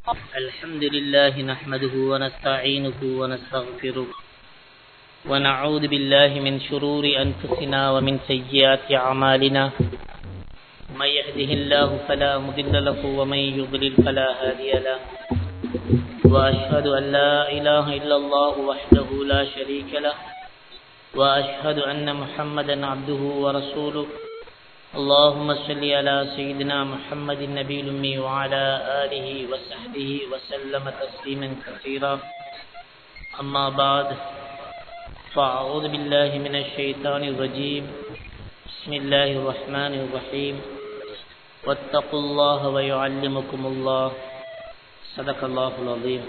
الحمد لله نحمده ونستعينه ونستغفره ونعوذ بالله من شرور أنفسنا ومن سيئات أعمالنا من يهده الله فلا مضل له ومن يضلل فلا هادي له وأشهد أن لا إله إلا الله وحده لا شريك له وأشهد أن محمدا عبده ورسوله اللهم صل على سيدنا محمد النبي الأمي وعلى آله وصحبه وسلم تسليما كثيرا أما بعد فأعوذ بالله من الشيطان الرجيم بسم الله الرحمن الرحيم واتقوا الله ويعلمكم الله صدق الله العظيم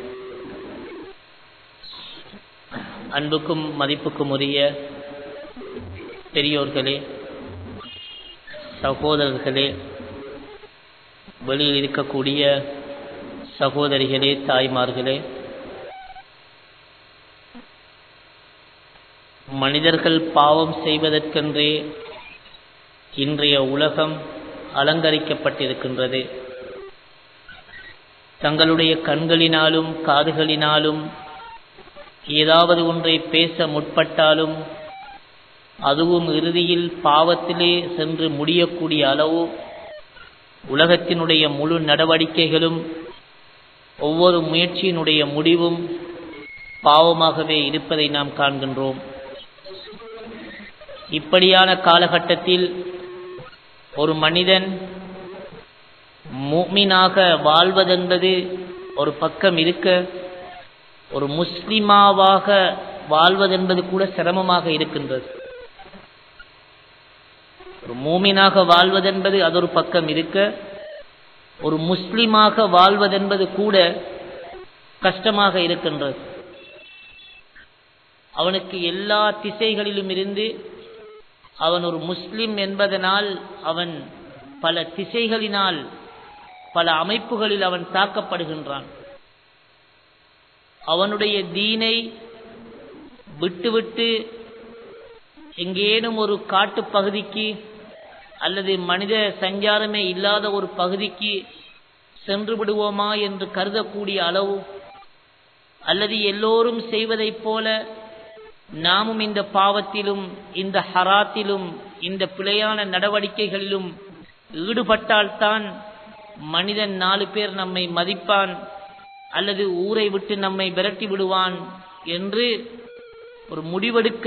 அன்புக்கும் மதிப்புக்கும் உரிய பெரியோர்களே சகோதரர்களே வெளியில் இருக்கக்கூடிய சகோதரிகளே தாய்மார்களே மனிதர்கள் பாவம் செய்வதற்கென்றே இன்றைய உலகம் அலங்கரிக்கப்பட்டிருக்கின்றது தங்களுடைய கண்களினாலும் காதுகளினாலும் ஏதாவது ஒன்றை பேச முற்பட்டாலும் அதுவும் இறுதியில் பாவத்திலே சென்று முடியக்கூடிய அளவு உலகத்தினுடைய முழு நடவடிக்கைகளும் ஒவ்வொரு முயற்சியினுடைய முடிவும் பாவமாகவே இருப்பதை நாம் காண்கின்றோம் இப்படியான காலகட்டத்தில் ஒரு மனிதன் மூமினாக வாழ்வதென்பது ஒரு பக்கம் இருக்க ஒரு முஸ்லிமாவாக வாழ்வதென்பது கூட சிரமமாக இருக்கின்றது ஒரு மூமினாக வாழ்வதென்பது அது ஒரு பக்கம் இருக்க ஒரு முஸ்லிமாக வாழ்வதென்பது கூட கஷ்டமாக இருக்கின்றது அவனுக்கு எல்லா திசைகளிலும் இருந்து அவன் ஒரு முஸ்லிம் என்பதனால் அவன் பல திசைகளினால் பல அமைப்புகளில் அவன் தாக்கப்படுகின்றான் அவனுடைய தீனை விட்டுவிட்டு எங்கேனும் ஒரு காட்டு பகுதிக்கு அல்லது மனித சஞ்சாரமே இல்லாத ஒரு பகுதிக்கு சென்று விடுவோமா என்று கருதக்கூடிய அளவு அல்லது எல்லோரும் செய்வதைப் போல நாமும் இந்த பாவத்திலும் இந்த ஹராத்திலும் இந்த பிழையான நடவடிக்கைகளிலும் ஈடுபட்டால்தான் மனிதன் நாலு பேர் நம்மை மதிப்பான் அல்லது ஊரை விட்டு நம்மை விரட்டி விடுவான் என்று ஒரு முடிவெடுக்க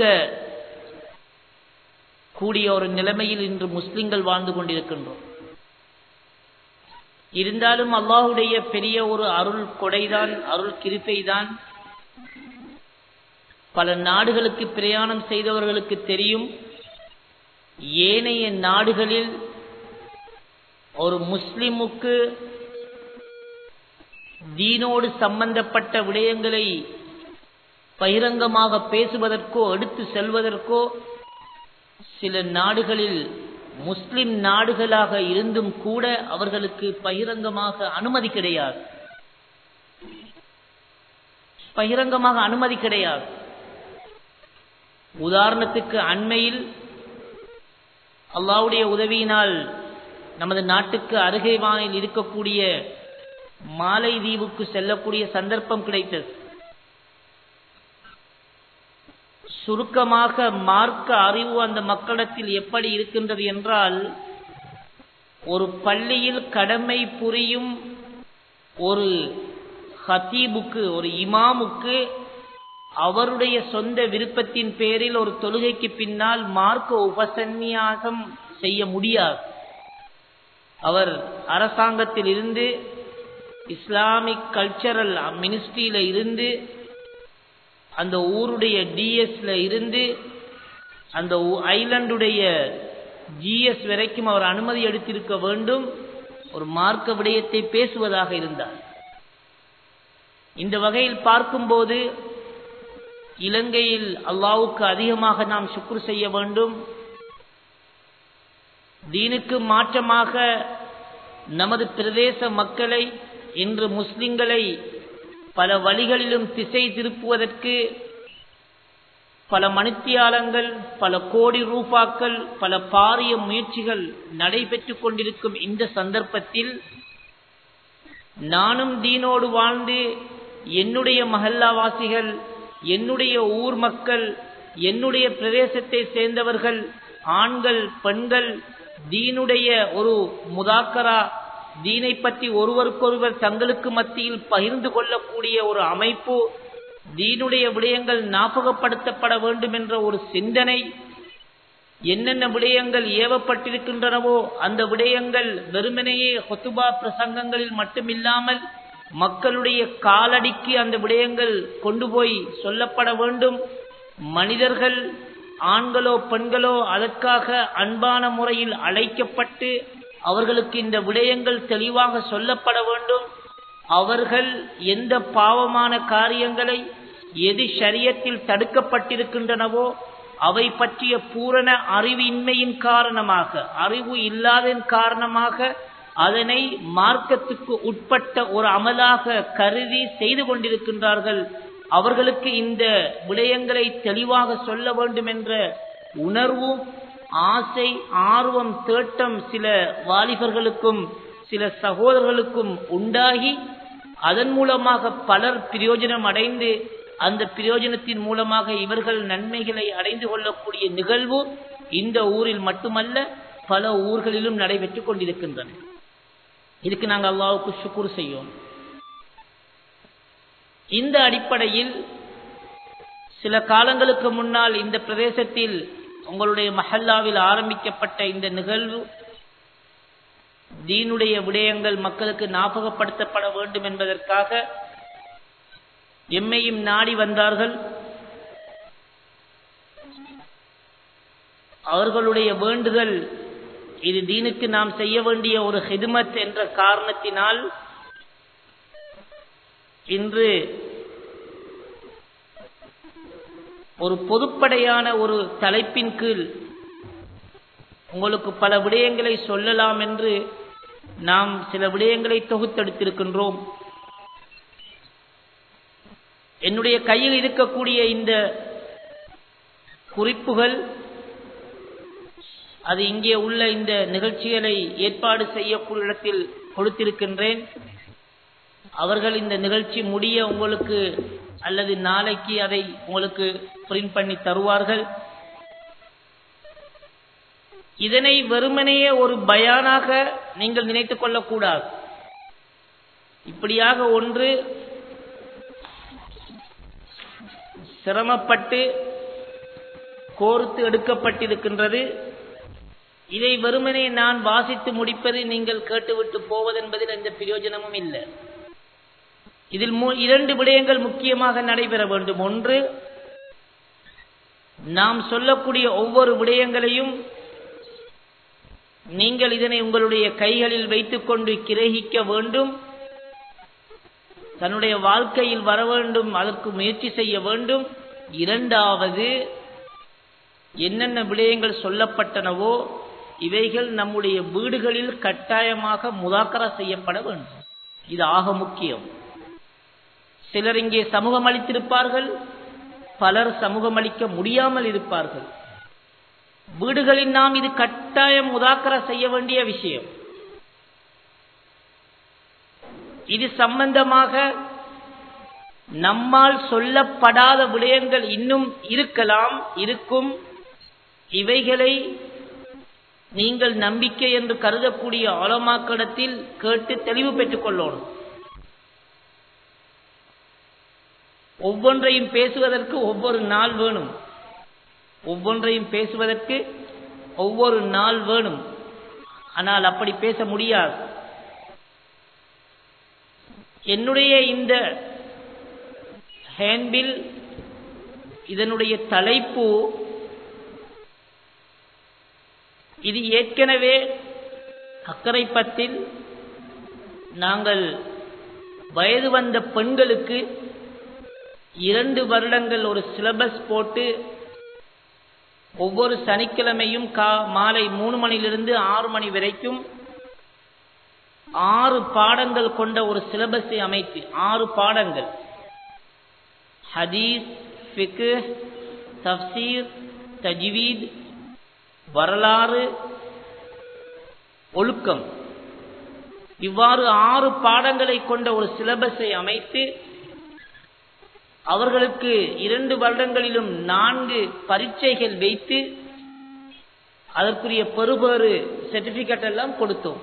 கூடிய ஒரு நிலைமையில் இன்று முஸ்லிம்கள் வாழ்ந்து கொண்டிருக்கின்றோம் இருந்தாலும் அல்லாஹுடைய பெரிய ஒரு அருள் கொடைதான் அருள் கிருப்பைதான் பல நாடுகளுக்கு பிரயாணம் செய்தவர்களுக்கு தெரியும் ஏனைய நாடுகளில் ஒரு முஸ்லிமுக்கு தீனோடு சம்பந்தப்பட்ட விடயங்களை பகிரங்கமாக பேசுவதற்கோ எடுத்து செல்வதற்கோ சில நாடுகளில் முஸ்லிம் நாடுகளாக இருந்தும் கூட அவர்களுக்கு பகிரங்கமாக அனுமதி கிடையாது பகிரங்கமாக அனுமதி கிடையாது உதாரணத்துக்கு அண்மையில் அல்லாவுடைய உதவியினால் நமது நாட்டுக்கு அருகே வானில் இருக்கக்கூடிய மாலை தீவுக்கு செல்லக்கூடிய சந்தர்ப்பம் கிடைத்தது சுருக்கமாக மார்க்க அறிவு அந்த மக்களிடத்தில் எப்படி இருக்கின்றது என்றால் ஒரு பள்ளியில் கடமை புரியும் ஒரு ஹத்தீபுக்கு ஒரு இமாமுக்கு அவருடைய சொந்த விருப்பத்தின் பேரில் ஒரு தொழுகைக்கு பின்னால் மார்க்க உபசன்னியாசம் செய்ய முடியாது அவர் அரசாங்கத்தில் இருந்து இஸ்லாமிக் கல்ச்சரல் மினிஸ்ட்ரியில இருந்து அந்த ஊருடைய டிஎஸ்ல இருந்து அந்த ஐலண்டுடைய ஜிஎஸ் வரைக்கும் அவர் அனுமதி எடுத்திருக்க வேண்டும் ஒரு மார்க்க விடயத்தை பேசுவதாக இருந்தார் இந்த வகையில் பார்க்கும்போது இலங்கையில் அல்லாவுக்கு அதிகமாக நாம் சுக்குர் செய்ய வேண்டும் தீனுக்கு மாற்றமாக நமது பிரதேச மக்களை இன்று முஸ்லிம்களை பல வழிகளிலும் திசை திருப்புவதற்கு பல மணித்தியாலங்கள் பல கோடி ரூபாக்கள் பல பாரிய முயற்சிகள் நடைபெற்றுக் கொண்டிருக்கும் இந்த சந்தர்ப்பத்தில் நானும் தீனோடு வாழ்ந்து என்னுடைய மஹல்லாவாசிகள் என்னுடைய ஊர் மக்கள் என்னுடைய பிரதேசத்தை சேர்ந்தவர்கள் ஆண்கள் பெண்கள் தீனுடைய ஒரு முதாக்கரா தீனை பற்றி ஒருவருக்கொருவர் தங்களுக்கு மத்தியில் பகிர்ந்து கொள்ளக்கூடிய ஒரு அமைப்பு தீனுடைய விடயங்கள் ஞாபகப்படுத்தப்பட வேண்டும் என்ற ஒரு சிந்தனை என்னென்ன விடயங்கள் ஏவப்பட்டிருக்கின்றனவோ அந்த விடயங்கள் வெறுமனையே ஹொத்துபா பிரசங்கங்களில் மட்டுமில்லாமல் மக்களுடைய காலடிக்கு அந்த விடயங்கள் கொண்டு போய் சொல்லப்பட வேண்டும் மனிதர்கள் ஆண்களோ பெண்களோ அதற்காக அன்பான முறையில் அழைக்கப்பட்டு அவர்களுக்கு இந்த விடயங்கள் தெளிவாக சொல்லப்பட வேண்டும் அவர்கள் எந்த பாவமான காரியங்களை எது சரியத்தில் தடுக்கப்பட்டிருக்கின்றனவோ அவை பற்றிய பூரண அறிவின்மையின் காரணமாக அறிவு இல்லாதன் காரணமாக அதனை மார்க்கத்துக்கு உட்பட்ட ஒரு அமலாக கருதி செய்து கொண்டிருக்கின்றார்கள் அவர்களுக்கு இந்த விடயங்களை தெளிவாக சொல்ல வேண்டும் என்ற உணர்வும் ஆசை ஆர்வம் தேட்டம் சில வாலிபர்களுக்கும் சில சகோதரர்களுக்கும் உண்டாகி அதன் மூலமாக பலர் பிரயோஜனம் அடைந்து அந்த பிரயோஜனத்தின் மூலமாக இவர்கள் நன்மைகளை அடைந்து கொள்ளக்கூடிய நிகழ்வு இந்த ஊரில் மட்டுமல்ல பல ஊர்களிலும் நடைபெற்றுக் கொண்டிருக்கின்றன இதுக்கு நாங்கள் அல்லாவுக்கு சுக்குர் செய்யோம் இந்த அடிப்படையில் சில காலங்களுக்கு முன்னால் இந்த பிரதேசத்தில் உங்களுடைய மஹல்லாவில் ஆரம்பிக்கப்பட்ட இந்த நிகழ்வு தீனுடைய விடயங்கள் மக்களுக்கு ஞாபகப்படுத்தப்பட வேண்டும் என்பதற்காக எம்மையும் நாடி வந்தார்கள் அவர்களுடைய வேண்டுதல் இது தீனுக்கு நாம் செய்ய வேண்டிய ஒரு ஹிதுமத் என்ற காரணத்தினால் இன்று ஒரு பொதுப்படையான ஒரு தலைப்பின் கீழ் உங்களுக்கு பல விடயங்களை சொல்லலாம் என்று நாம் சில விடயங்களை தொகுத்தெடுத்திருக்கின்றோம் என்னுடைய கையில் இருக்கக்கூடிய இந்த குறிப்புகள் அது இங்கே உள்ள இந்த நிகழ்ச்சிகளை ஏற்பாடு செய்யக்கூடிய இடத்தில் கொடுத்திருக்கின்றேன் அவர்கள் இந்த நிகழ்ச்சி முடிய உங்களுக்கு அல்லது நாளைக்கு அதை உங்களுக்கு பிரிண்ட் பண்ணி தருவார்கள் இதனை வெறுமனையே ஒரு பயானாக நீங்கள் நினைத்துக் கொள்ளக்கூடாது இப்படியாக ஒன்று சிரமப்பட்டு கோர்த்து எடுக்கப்பட்டிருக்கின்றது இதை வெறுமனே நான் வாசித்து முடிப்பது நீங்கள் கேட்டுவிட்டு போவதென்பதில் எந்த பிரயோஜனமும் இல்லை இதில் இரண்டு விடயங்கள் முக்கியமாக நடைபெற வேண்டும் ஒன்று நாம் சொல்லக்கூடிய ஒவ்வொரு விடயங்களையும் நீங்கள் இதனை உங்களுடைய கைகளில் வைத்துக்கொண்டு கிரகிக்க வேண்டும் தன்னுடைய வாழ்க்கையில் வர வேண்டும் அதற்கு முயற்சி செய்ய வேண்டும் இரண்டாவது என்னென்ன விடயங்கள் சொல்லப்பட்டனவோ இவைகள் நம்முடைய வீடுகளில் கட்டாயமாக முதாக்கரா செய்யப்பட வேண்டும் இது ஆக முக்கியம் சிலர் இங்கே சமூகம் அளித்திருப்பார்கள் பலர் சமூகம் அளிக்க முடியாமல் இருப்பார்கள் வீடுகளில் நாம் இது கட்டாயம் முதாக்கரா செய்ய வேண்டிய விஷயம் இது சம்பந்தமாக நம்மால் சொல்லப்படாத விடயங்கள் இன்னும் இருக்கலாம் இருக்கும் இவைகளை நீங்கள் நம்பிக்கை என்று கருதக்கூடிய ஆலமாக்கடத்தில் கேட்டு தெளிவு பெற்றுக் கொள்ளணும் ஒவ்வொன்றையும் பேசுவதற்கு ஒவ்வொரு நாள் வேணும் ஒவ்வொன்றையும் பேசுவதற்கு ஒவ்வொரு நாள் வேணும் ஆனால் அப்படி பேச முடியாது என்னுடைய இந்த ஹேண்ட்பில் இதனுடைய தலைப்பு இது ஏற்கனவே அக்கரைப்பத்தில் நாங்கள் வயது வந்த பெண்களுக்கு இரண்டு வருடங்கள் ஒரு சிலபஸ் போட்டு ஒவ்வொரு சனிக்கிழமையும் கா மாலை மூணு மணியிலிருந்து ஆறு மணி வரைக்கும் ஆறு பாடங்கள் கொண்ட ஒரு சிலபஸை அமைத்து ஆறு பாடங்கள் ஹதீஸ் ஃபிக்கு தப்சீர் தஜ்வீத் வரலாறு ஒழுக்கம் இவ்வாறு ஆறு பாடங்களை கொண்ட ஒரு சிலபஸை அமைத்து அவர்களுக்கு இரண்டு வருடங்களிலும் நான்கு பரீட்சைகள் வைத்து அதற்குரிய பெறுபேறு சர்டிபிகேட் எல்லாம் கொடுத்தோம்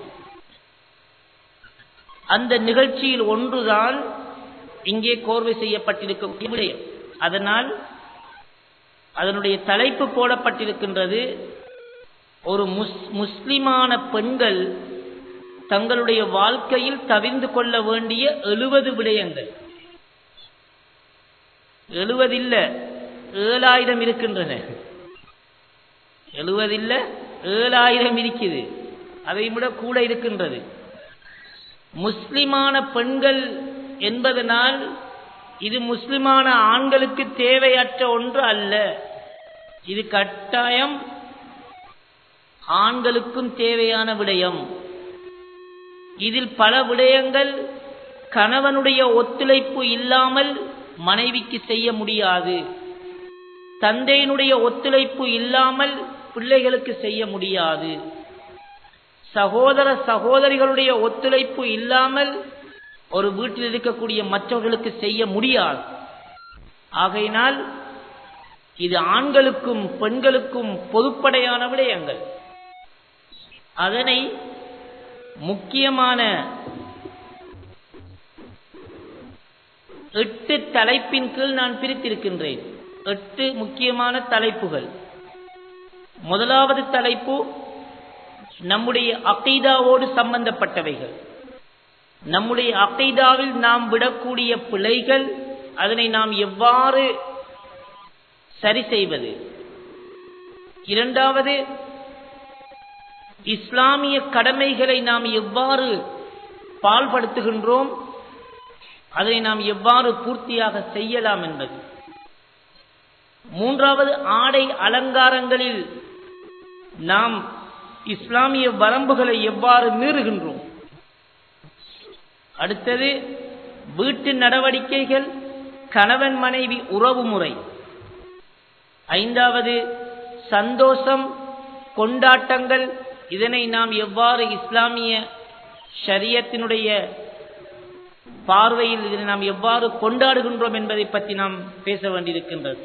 அந்த நிகழ்ச்சியில் ஒன்றுதான் இங்கே கோர்வை செய்யப்பட்டிருக்கும் விடயம் அதனால் அதனுடைய தலைப்பு போடப்பட்டிருக்கின்றது ஒரு முஸ் முஸ்லிமான பெண்கள் தங்களுடைய வாழ்க்கையில் தவிர்ந்து கொள்ள வேண்டிய எழுபது விடயங்கள் எழுவதில்ல ஏழாயிரம் இருக்கின்றன எழுவதில்ல ஏழாயிரம் இருக்குது அதை விட கூட இருக்கின்றது முஸ்லிமான பெண்கள் என்பதனால் இது முஸ்லிமான ஆண்களுக்கு தேவையற்ற ஒன்று அல்ல இது கட்டாயம் ஆண்களுக்கும் தேவையான விடயம் இதில் பல விடயங்கள் கணவனுடைய ஒத்துழைப்பு இல்லாமல் மனைவிக்கு செய்ய முடியாது தந்தையினுடைய ஒத்துழைப்பு இல்லாமல் பிள்ளைகளுக்கு செய்ய முடியாது சகோதர சகோதரிகளுடைய ஒத்துழைப்பு இல்லாமல் ஒரு வீட்டில் இருக்கக்கூடிய மற்றவர்களுக்கு செய்ய முடியாது ஆகையினால் இது ஆண்களுக்கும் பெண்களுக்கும் பொதுப்படையான விடயங்கள் அதனை முக்கியமான எட்டு தலைப்பின் கீழ் நான் பிரித்திருக்கின்றேன் எட்டு முக்கியமான தலைப்புகள் முதலாவது தலைப்பு நம்முடைய அகைதாவோடு சம்பந்தப்பட்டவைகள் நம்முடைய அகைதாவில் நாம் விடக்கூடிய பிழைகள் அதனை நாம் எவ்வாறு சரி செய்வது இரண்டாவது இஸ்லாமிய கடமைகளை நாம் எவ்வாறு பால்படுத்துகின்றோம் அதை நாம் எவ்வாறு பூர்த்தியாக செய்யலாம் என்பது மூன்றாவது ஆடை அலங்காரங்களில் நாம் இஸ்லாமிய வரம்புகளை எவ்வாறு மீறுகின்றோம் அடுத்தது வீட்டு நடவடிக்கைகள் கணவன் மனைவி உறவு முறை ஐந்தாவது சந்தோஷம் கொண்டாட்டங்கள் இதனை நாம் எவ்வாறு இஸ்லாமிய ஷரியத்தினுடைய பார்வையில் இதனை நாம் எவ்வாறு கொண்டாடுகின்றோம் என்பதை பற்றி நாம் பேச வேண்டியிருக்கின்றது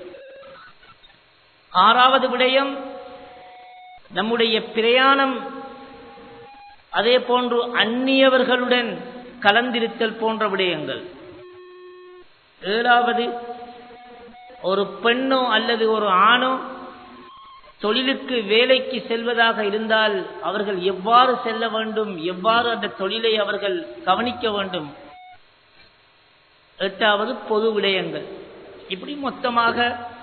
ஆறாவது விடயம் நம்முடைய பிரயாணம் அதே போன்று அந்நியவர்களுடன் கலந்திருத்தல் போன்ற விடயங்கள் ஏழாவது ஒரு பெண்ணோ அல்லது ஒரு ஆணோ தொழிலுக்கு வேலைக்கு செல்வதாக இருந்தால் அவர்கள் எவ்வாறு செல்ல வேண்டும் எவ்வாறு அந்த தொழிலை அவர்கள் கவனிக்க வேண்டும் எட்டாவது பொது விடயங்கள் இப்படி மொத்தமாக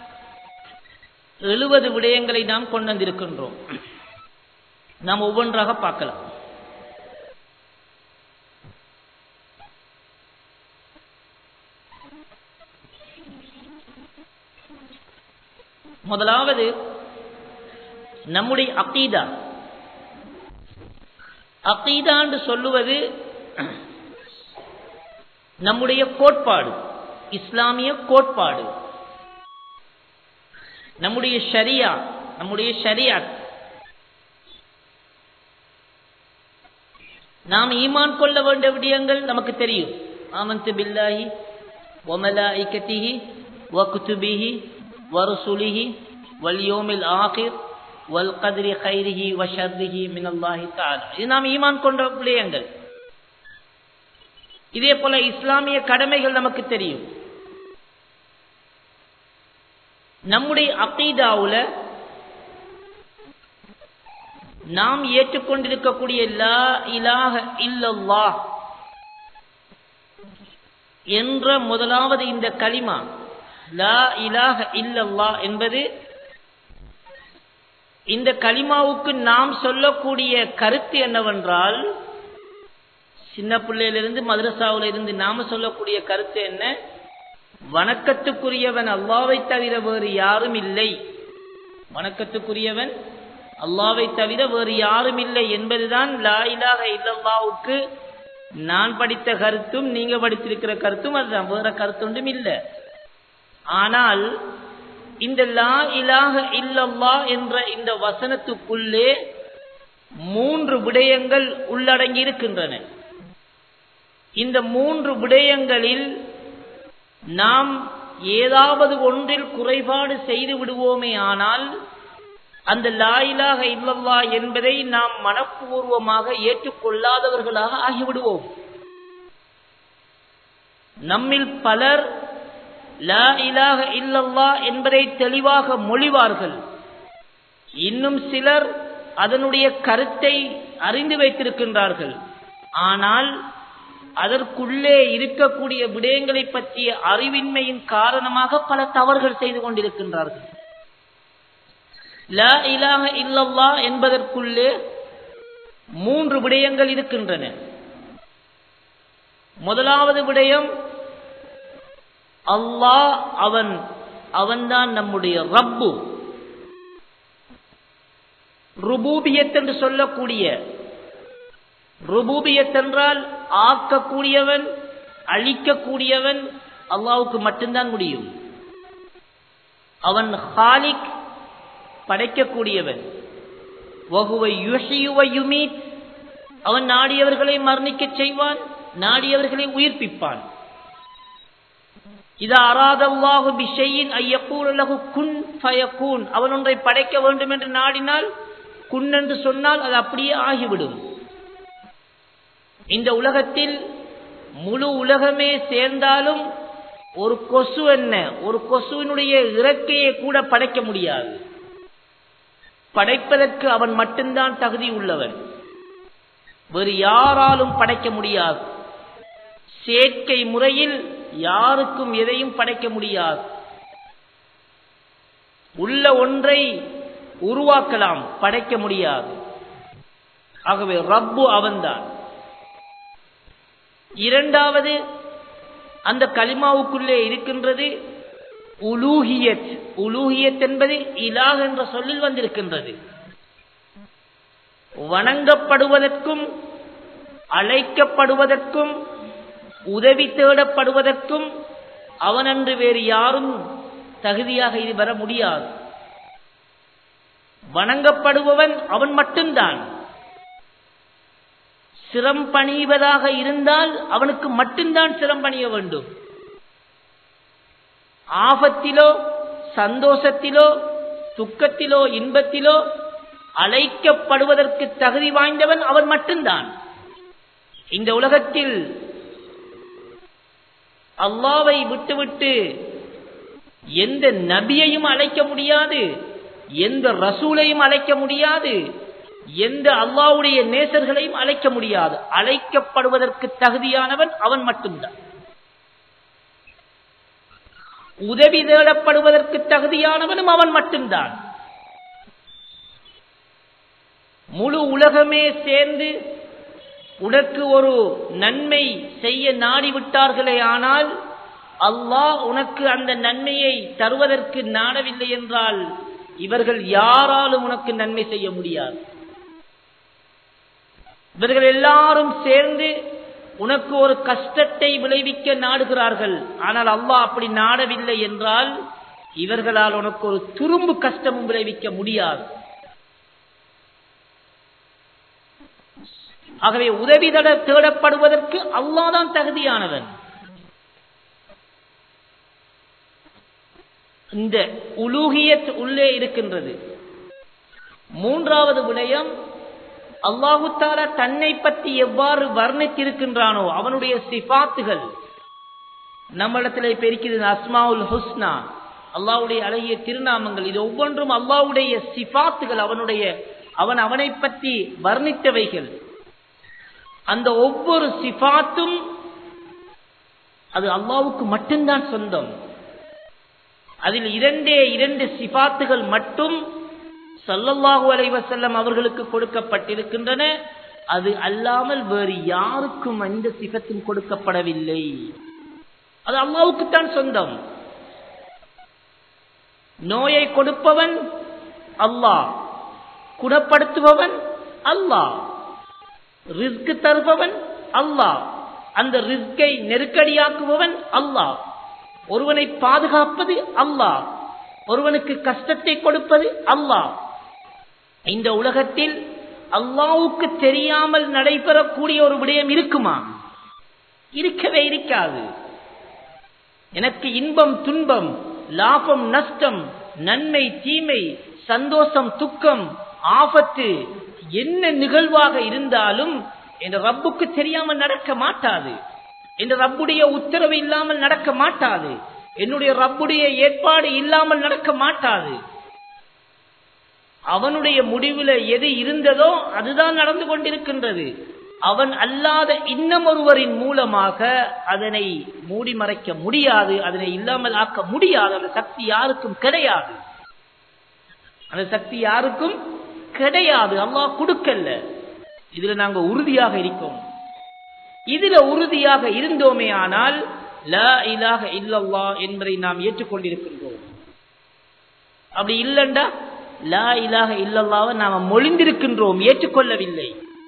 எழுபது விடயங்களை நாம் கொண்டு வந்திருக்கின்றோம் நாம் ஒவ்வொன்றாக பார்க்கலாம் முதலாவது நம்முடைய அகீதா அகீதா என்று சொல்லுவது நம்முடைய கோட்பாடு இஸ்லாமிய கோட்பாடு நம்முடைய ஷரியா நம்முடைய ஷரியாத் நாம் ஈமான் கொள்ள வேண்டிய விடயங்கள் நமக்கு தெரியும் ஆமந்து பில்லாஹி ஒமலாஇகத்திஹி வகுத்துபிஹி வருசுலிஹி வல்யோமில் ஆகிர் வல் கதிரி ஹைரிஹி வஷர்ரிஹி மினல்லாஹி தாலா இது நாம் ஈமான் கொண்ட விடயங்கள் இதே போல இஸ்லாமிய கடமைகள் நமக்கு தெரியும் நம்முடைய அகீதாவுல நாம் ஏற்றுக்கொண்டிருக்கக்கூடிய லா இலாஹ இல்லல்லா என்ற முதலாவது இந்த களிமா லா இலாஹ இல்லல்லா என்பது இந்த களிமாவுக்கு நாம் சொல்லக்கூடிய கருத்து என்னவென்றால் சின்ன பிள்ளையிலிருந்து மதரசாவில இருந்து நாம சொல்லக்கூடிய கருத்து என்ன வணக்கத்துக்குரியவன் அல்லாவை தவிர வேறு யாரும் இல்லை வணக்கத்துக்குரியவன் அல்லாவை தவிர வேறு யாரும் இல்லை என்பதுதான் லாயிலாக இல்லல்லாவுக்கு நான் படித்த கருத்தும் நீங்க படித்திருக்கிற கருத்தும் அதுதான் வேற கருத்தொன்றும் இல்லை ஆனால் இந்த லா இலாக இல்லல்லா என்ற இந்த வசனத்துக்குள்ளே மூன்று விடயங்கள் உள்ளடங்கி இருக்கின்றன இந்த மூன்று விடயங்களில் நாம் ஏதாவது ஒன்றில் குறைபாடு செய்து விடுவோமே ஆனால் அந்த லாயிலாக இல்லல்லா என்பதை நாம் மனப்பூர்வமாக ஏற்றுக்கொள்ளாதவர்களாக ஆகிவிடுவோம் நம்மில் பலர் லா இலாக இல்லல்லா என்பதை தெளிவாக மொழிவார்கள் இன்னும் சிலர் அதனுடைய கருத்தை அறிந்து வைத்திருக்கின்றார்கள் ஆனால் அதற்குள்ளே இருக்கக்கூடிய விடயங்களை பற்றிய அறிவின்மையின் காரணமாக பல தவறுகள் செய்து கொண்டிருக்கின்றார்கள் லா இலாக இல்லல்லா என்பதற்குள்ளே மூன்று விடயங்கள் இருக்கின்றன முதலாவது விடயம் அல்லாஹ் அவன் அவன்தான் நம்முடைய ரப்பு ருபூபியத் என்று சொல்லக்கூடிய ருபூபியத் என்றால் ஆக்கக்கூடியவன் அழிக்கக்கூடியவன் அல்லாவுக்கு மட்டும்தான் முடியும் அவன் ஹாலிக் படைக்கக்கூடியவன் அவன் நாடியவர்களை மரணிக்க செய்வான் நாடியவர்களை உயிர்ப்பிப்பான் இது அராதல்லாஹு பிஷையின் ஐயக்கூலகு குன் ஃபயக்கூன் அவன் ஒன்றை படைக்க வேண்டும் என்று நாடினால் குன் என்று சொன்னால் அது அப்படியே ஆகிவிடும் இந்த உலகத்தில் முழு உலகமே சேர்ந்தாலும் ஒரு கொசு என்ன ஒரு கொசுவினுடைய இறக்கையை கூட படைக்க முடியாது படைப்பதற்கு அவன் மட்டும்தான் தகுதி உள்ளவன் வேறு யாராலும் படைக்க முடியாது சேர்க்கை முறையில் யாருக்கும் எதையும் படைக்க முடியாது உள்ள ஒன்றை உருவாக்கலாம் படைக்க முடியாது ஆகவே ரப்பு அவன்தான் இரண்டாவது அந்த கலிமாவுக்குள்ளே இருக்கின்றது உலூஹியத் உலூஹியத் என்பது இலாக் என்ற சொல்லில் வந்திருக்கின்றது வணங்கப்படுவதற்கும் அழைக்கப்படுவதற்கும் உதவி தேடப்படுவதற்கும் அவனன்று வேறு யாரும் தகுதியாக இது வர முடியாது வணங்கப்படுபவன் அவன் மட்டும்தான் சிரம் பணிவதாக இருந்தால் அவனுக்கு மட்டும்தான் சிரம் பணிய வேண்டும் ஆபத்திலோ சந்தோஷத்திலோ துக்கத்திலோ இன்பத்திலோ அழைக்கப்படுவதற்கு தகுதி வாய்ந்தவன் அவன் மட்டும்தான் இந்த உலகத்தில் அல்லாவை விட்டுவிட்டு எந்த நபியையும் அழைக்க முடியாது எந்த ரசூலையும் அழைக்க முடியாது எந்த அல்லாவுடைய நேசர்களையும் அழைக்க முடியாது அழைக்கப்படுவதற்கு தகுதியானவன் அவன் மட்டும்தான் உதவி தேடப்படுவதற்கு தகுதியானவனும் அவன் மட்டும்தான் முழு உலகமே சேர்ந்து உனக்கு ஒரு நன்மை செய்ய நாடிவிட்டார்களே ஆனால் அல்லாஹ் உனக்கு அந்த நன்மையை தருவதற்கு நாடவில்லை என்றால் இவர்கள் யாராலும் உனக்கு நன்மை செய்ய முடியாது இவர்கள் எல்லாரும் சேர்ந்து உனக்கு ஒரு கஷ்டத்தை விளைவிக்க நாடுகிறார்கள் ஆனால் அல்லாஹ் அப்படி நாடவில்லை என்றால் இவர்களால் உனக்கு ஒரு துரும்பு கஷ்டமும் விளைவிக்க முடியாது ஆகவே உதவி தட தேடப்படுவதற்கு அல்லாதான் தகுதியானவன் இந்த உலூகியத் உள்ளே இருக்கின்றது மூன்றாவது விடயம் அல்லாஹு தாலா தன்னை பற்றி எவ்வாறு வர்ணித்திருக்கின்றானோ அவனுடைய சிபாத்துகள் நம்மிடத்தில் இப்ப இருக்குது அஸ்மாவுல் ஹுஸ்னா அல்லாவுடைய அழகிய திருநாமங்கள் இது ஒவ்வொன்றும் அல்லாவுடைய சிபாத்துகள் அவனுடைய அவன் அவனை பற்றி வர்ணித்தவைகள் அந்த ஒவ்வொரு சிபாத்தும் அது அல்லாவுக்கு மட்டும்தான் சொந்தம் அதில் இரண்டே இரண்டு சிபாத்துகள் மட்டும் சல்லல்லாஹு அலைவசல்லம் அவர்களுக்கு கொடுக்கப்பட்டிருக்கின்றன அது அல்லாமல் வேறு யாருக்கும் எந்த சிபத்தும் கொடுக்கப்படவில்லை அது அல்லாவுக்குத்தான் சொந்தம் நோயை கொடுப்பவன் அல்லாஹ் குணப்படுத்துபவன் அல்லாஹ் ரிஸ்க் தருபவன் அல்லாஹ் அந்த ரிஸ்கை நெருக்கடியாக்குபவன் அல்லாஹ் ஒருவனை பாதுகாப்பது அல்லாஹ் ஒருவனுக்கு கஷ்டத்தை கொடுப்பது அல்லாஹ் இந்த உலகத்தில் அல்லாவுக்கு தெரியாமல் நடைபெறக்கூடிய ஒரு விடயம் இருக்குமா இருக்கவே இருக்காது எனக்கு இன்பம் துன்பம் லாபம் நஷ்டம் நன்மை தீமை சந்தோஷம் துக்கம் ஆபத்து என்ன நிகழ்வாக இருந்தாலும் என்ற ரப்புக்கு தெரியாமல் நடக்க மாட்டாது என்ற ரப்புடைய உத்தரவு இல்லாமல் நடக்க மாட்டாது என்னுடைய ரப்புடைய ஏற்பாடு இல்லாமல் நடக்க மாட்டாது அவனுடைய முடிவுல எது இருந்ததோ அதுதான் நடந்து கொண்டிருக்கின்றது அவன் அல்லாத இன்னும் ஒருவரின் மூலமாக அதனை மூடி மறைக்க முடியாது அதனை இல்லாமல் ஆக்க முடியாது அந்த சக்தி யாருக்கும் கிடையாது அந்த சக்தி யாருக்கும் கிடையாது அல்லாஹ் கொடுக்கல இதுல நாங்க உறுதியாக இருக்கோம் இதுல உறுதியாக இருந்தோமே ஆனால் லா இலாக இல்லல்லா என்பதை நாம் ஏற்றுக்கொண்டிருக்கின்றோம் அப்படி இல்லண்டா லா இலாக இல்லல்லாவை நாம மொழிந்திருக்கின்றோம் ஏற்றுக்கொள்ளவில்லை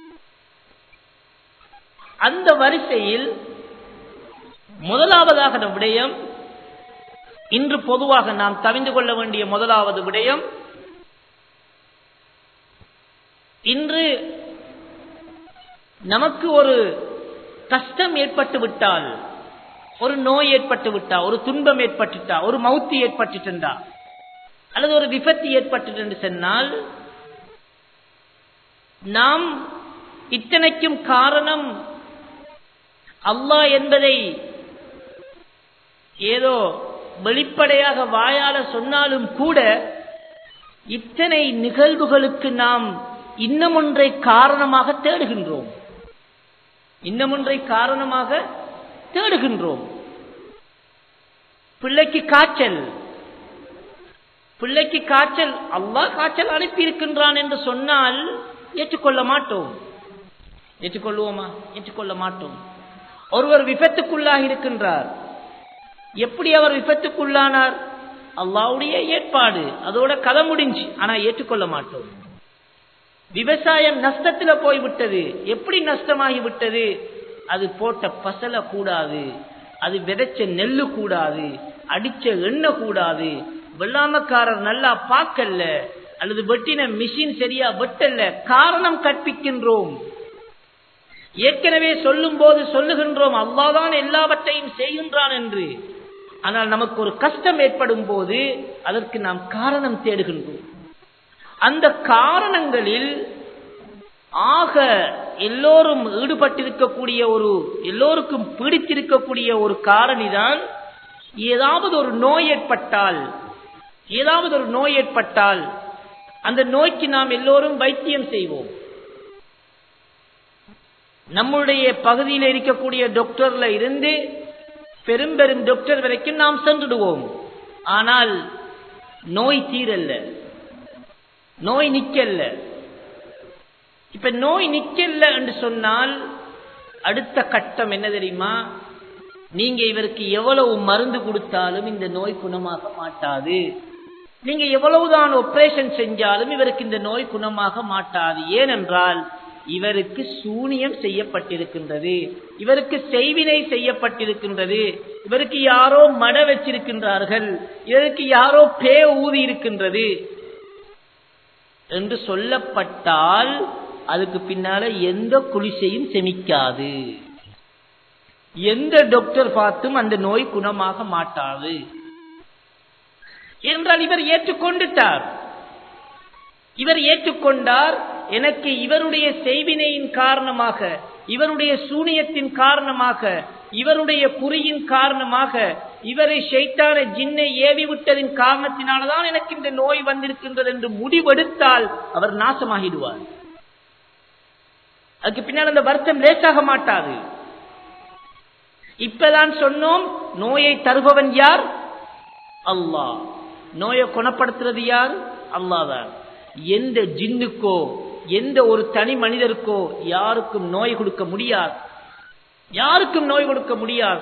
அந்த வரிசையில் முதலாவதாக விடயம் இன்று பொதுவாக நாம் தவிந்து கொள்ள வேண்டிய முதலாவது விடயம் இன்று நமக்கு ஒரு கஷ்டம் ஏற்பட்டு விட்டால் ஒரு நோய் ஏற்பட்டு விட்டா ஒரு துன்பம் ஏற்பட்டுட்டா ஒரு மவுத்து ஏற்பட்டுட்டா அல்லது ஒரு விபத்து ஏற்பட்டு என்று சொன்னால் நாம் இத்தனைக்கும் காரணம் அல்லாஹ் என்பதை ஏதோ வெளிப்படையாக வாயால சொன்னாலும் கூட இத்தனை நிகழ்வுகளுக்கு நாம் இன்னும் ஒன்றை காரணமாக தேடுகின்றோம் இன்னும் ஒன்றை காரணமாக தேடுகின்றோம் பிள்ளைக்கு காய்ச்சல் பிள்ளைக்கு காய்ச்சல் அல்லாஹ் காய்ச்சல் அனுப்பி இருக்கின்றான் என்று சொன்னால் ஏற்றுக்கொள்ள மாட்டோம் ஏற்றுக்கொள்வோமா ஏற்றுக்கொள்ள மாட்டோம் ஒருவர் விபத்துக்குள்ளாக இருக்கின்றார் எப்படி அவர் விபத்துக்குள்ளானார் அல்லாவுடைய ஏற்பாடு அதோட கதை முடிஞ்சு ஆனா ஏற்றுக்கொள்ள மாட்டோம் விவசாயம் நஷ்டத்துல போய்விட்டது எப்படி நஷ்டமாகி விட்டது அது போட்ட பசல கூடாது அது விதைச்ச நெல்லு கூடாது அடிச்ச எண்ணெய் கூடாது வெள்ளாமக்காரர் நல்லா பார்க்கல அல்லது வெட்டின மிஷின் சரியா வெட்டல்ல காரணம் கற்பிக்கின்றோம் ஏற்கனவே சொல்லும் போது சொல்லுகின்றோம் அல்லாதான் எல்லாவற்றையும் செய்கின்றான் என்று ஆனால் நமக்கு ஒரு கஷ்டம் ஏற்படும் போது அதற்கு நாம் காரணம் தேடுகின்றோம் அந்த காரணங்களில் ஆக எல்லோரும் ஈடுபட்டிருக்கக்கூடிய ஒரு எல்லோருக்கும் பிடித்திருக்கக்கூடிய ஒரு காரணிதான் ஏதாவது ஒரு நோய் ஏற்பட்டால் ஏதாவது ஒரு நோய் ஏற்பட்டால் அந்த நோய்க்கு நாம் எல்லோரும் வைத்தியம் செய்வோம் நம்முடைய பகுதியில் இருக்கக்கூடிய டாக்டர்ல இருந்து பெரும் பெரும் டாக்டர் வரைக்கும் நாம் சென்றுடுவோம் ஆனால் நோய் தீரல்ல நோய் நிக்கல்ல இப்ப நோய் நிக்கல்ல என்று சொன்னால் அடுத்த கட்டம் என்ன தெரியுமா நீங்க இவருக்கு எவ்வளவு மருந்து கொடுத்தாலும் இந்த நோய் குணமாக மாட்டாது நீங்க எவ்வளவுதான் ஆபரேஷன் செஞ்சாலும் இவருக்கு இந்த நோய் குணமாக மாட்டாது ஏனென்றால் இவருக்கு சூனியம் செய்யப்பட்டிருக்கின்றது இவருக்கு செய்வினை செய்யப்பட்டிருக்கின்றது இவருக்கு யாரோ மட வச்சிருக்கின்றார்கள் இவருக்கு யாரோ பே ஊதி இருக்கின்றது என்று சொல்லப்பட்டால் அதுக்கு பின்னால எந்த குளிசையும் செமிக்காது எந்த டாக்டர் பார்த்தும் அந்த நோய் குணமாக மாட்டாது என்றால் இவர் ஏற்றுக்கொண்டுட்டார் இவர் ஏற்றுக்கொண்டார் எனக்கு இவருடைய செய்வினையின் காரணமாக இவருடைய சூனியத்தின் காரணமாக இவருடைய குறியின் காரணமாக இவரை ஷைத்தான ஜின்னை ஏவி விட்டதின் காரணத்தினால்தான் எனக்கு இந்த நோய் வந்திருக்கின்றது என்று முடிவெடுத்தால் அவர் நாசமாகிடுவார் அதுக்கு பின்னால் அந்த வருத்தம் லேசாக மாட்டாது இப்பதான் சொன்னோம் நோயை தருபவன் யார் அல்லாஹ் நோயை குணப்படுத்துறது யார் அல்லாதான் எந்த ஜின்னுக்கோ எந்த ஒரு தனி மனிதருக்கோ யாருக்கும் நோய் கொடுக்க முடியாது யாருக்கும் நோய் கொடுக்க முடியாது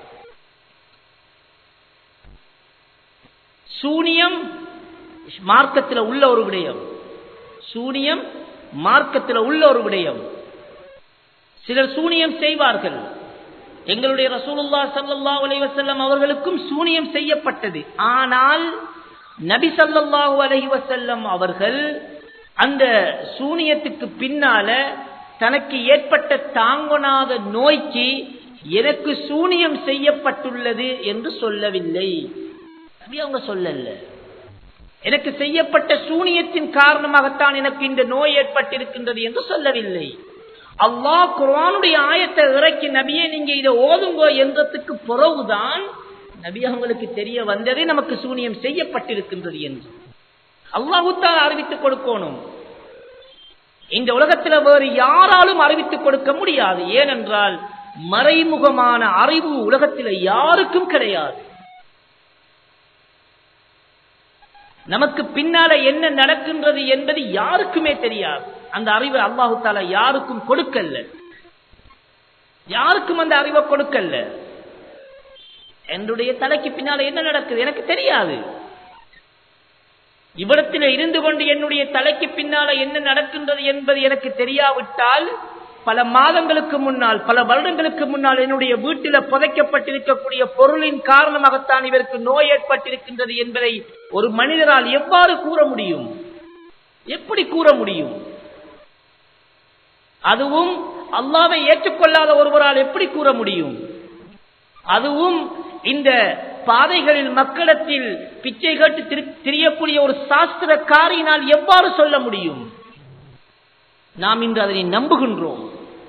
சூனியம் மார்க்கத்தில் உள்ள ஒரு விடயம் சூனியம் மார்க்கத்தில் உள்ள ஒரு விடயம் சிலர் சூனியம் செய்வார்கள் எங்களுடைய ரசூலுல்லா சல்லா அலைவசல்லம் அவர்களுக்கும் சூனியம் செய்யப்பட்டது ஆனால் நபி சல்லாஹூ அலஹி வசல்லம் அவர்கள் அந்த சூனியத்துக்கு பின்னால தனக்கு ஏற்பட்ட தாங்கொணாத நோய்க்கு எனக்கு சூனியம் செய்யப்பட்டுள்ளது என்று சொல்லவில்லை அப்படி அவங்க சொல்லல எனக்கு செய்யப்பட்ட சூனியத்தின் காரணமாகத்தான் எனக்கு இந்த நோய் ஏற்பட்டிருக்கின்றது என்று சொல்லவில்லை அல்லாஹ் குர்ஆனுடைய ஆயத்தை இறக்கி நபியே நீங்க இதை ஓதுங்கோ என்றதுக்கு பிறகுதான் நபி அவங்களுக்கு தெரிய வந்ததே நமக்கு சூனியம் செய்யப்பட்டிருக்கின்றது என்று அல்லாஹுத்தால் அறிவித்துக் கொடுக்கணும் இந்த உலகத்தில் வேறு யாராலும் அறிவித்துக் கொடுக்க முடியாது ஏனென்றால் மறைமுகமான அறிவு உலகத்தில் யாருக்கும் கிடையாது நமக்கு பின்னால என்ன நடக்கின்றது என்பது யாருக்குமே தெரியாது அந்த அறிவை அல்லாஹு தாலா யாருக்கும் கொடுக்கல்ல யாருக்கும் அந்த அறிவை கொடுக்கல்ல என்னுடைய தலைக்கு பின்னால என்ன நடக்குது எனக்கு தெரியாது இவ்விடத்தில் இருந்து கொண்டு என்னுடைய தலைக்கு பின்னால என்ன நடக்கின்றது என்பது எனக்கு தெரியாவிட்டால் பல மாதங்களுக்கு முன்னால் பல வருடங்களுக்கு முன்னால் என்னுடைய வீட்டில புதைக்கப்பட்டிருக்கக்கூடிய பொருளின் காரணமாகத்தான் இவருக்கு நோய் ஏற்பட்டிருக்கின்றது என்பதை ஒரு மனிதரால் எவ்வாறு கூற முடியும் எப்படி கூற முடியும் அதுவும் அல்லாவை ஏற்றுக்கொள்ளாத ஒருவரால் எப்படி கூற முடியும் அதுவும் இந்த பாதைகளில் மக்களிடத்தில் பிச்சை கேட்டு திரியக்கூடிய ஒரு சாஸ்திரக்காரியினால் எவ்வாறு சொல்ல முடியும் நாம் இன்று அதனை நம்புகின்றோம்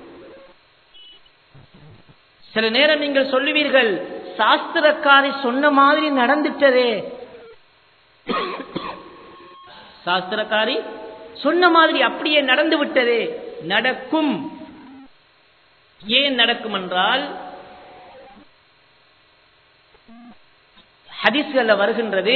சில நேரம் நீங்கள் சொல்லுவீர்கள் சாஸ்திரக்காரி சொன்ன மாதிரி நடந்துட்டதே சாஸ்திரக்காரி சொன்ன மாதிரி அப்படியே நடந்து விட்டதே நடக்கும் ஏன் நடக்கும் என்றால் ஹதீஸ்கள்ல வருகின்றது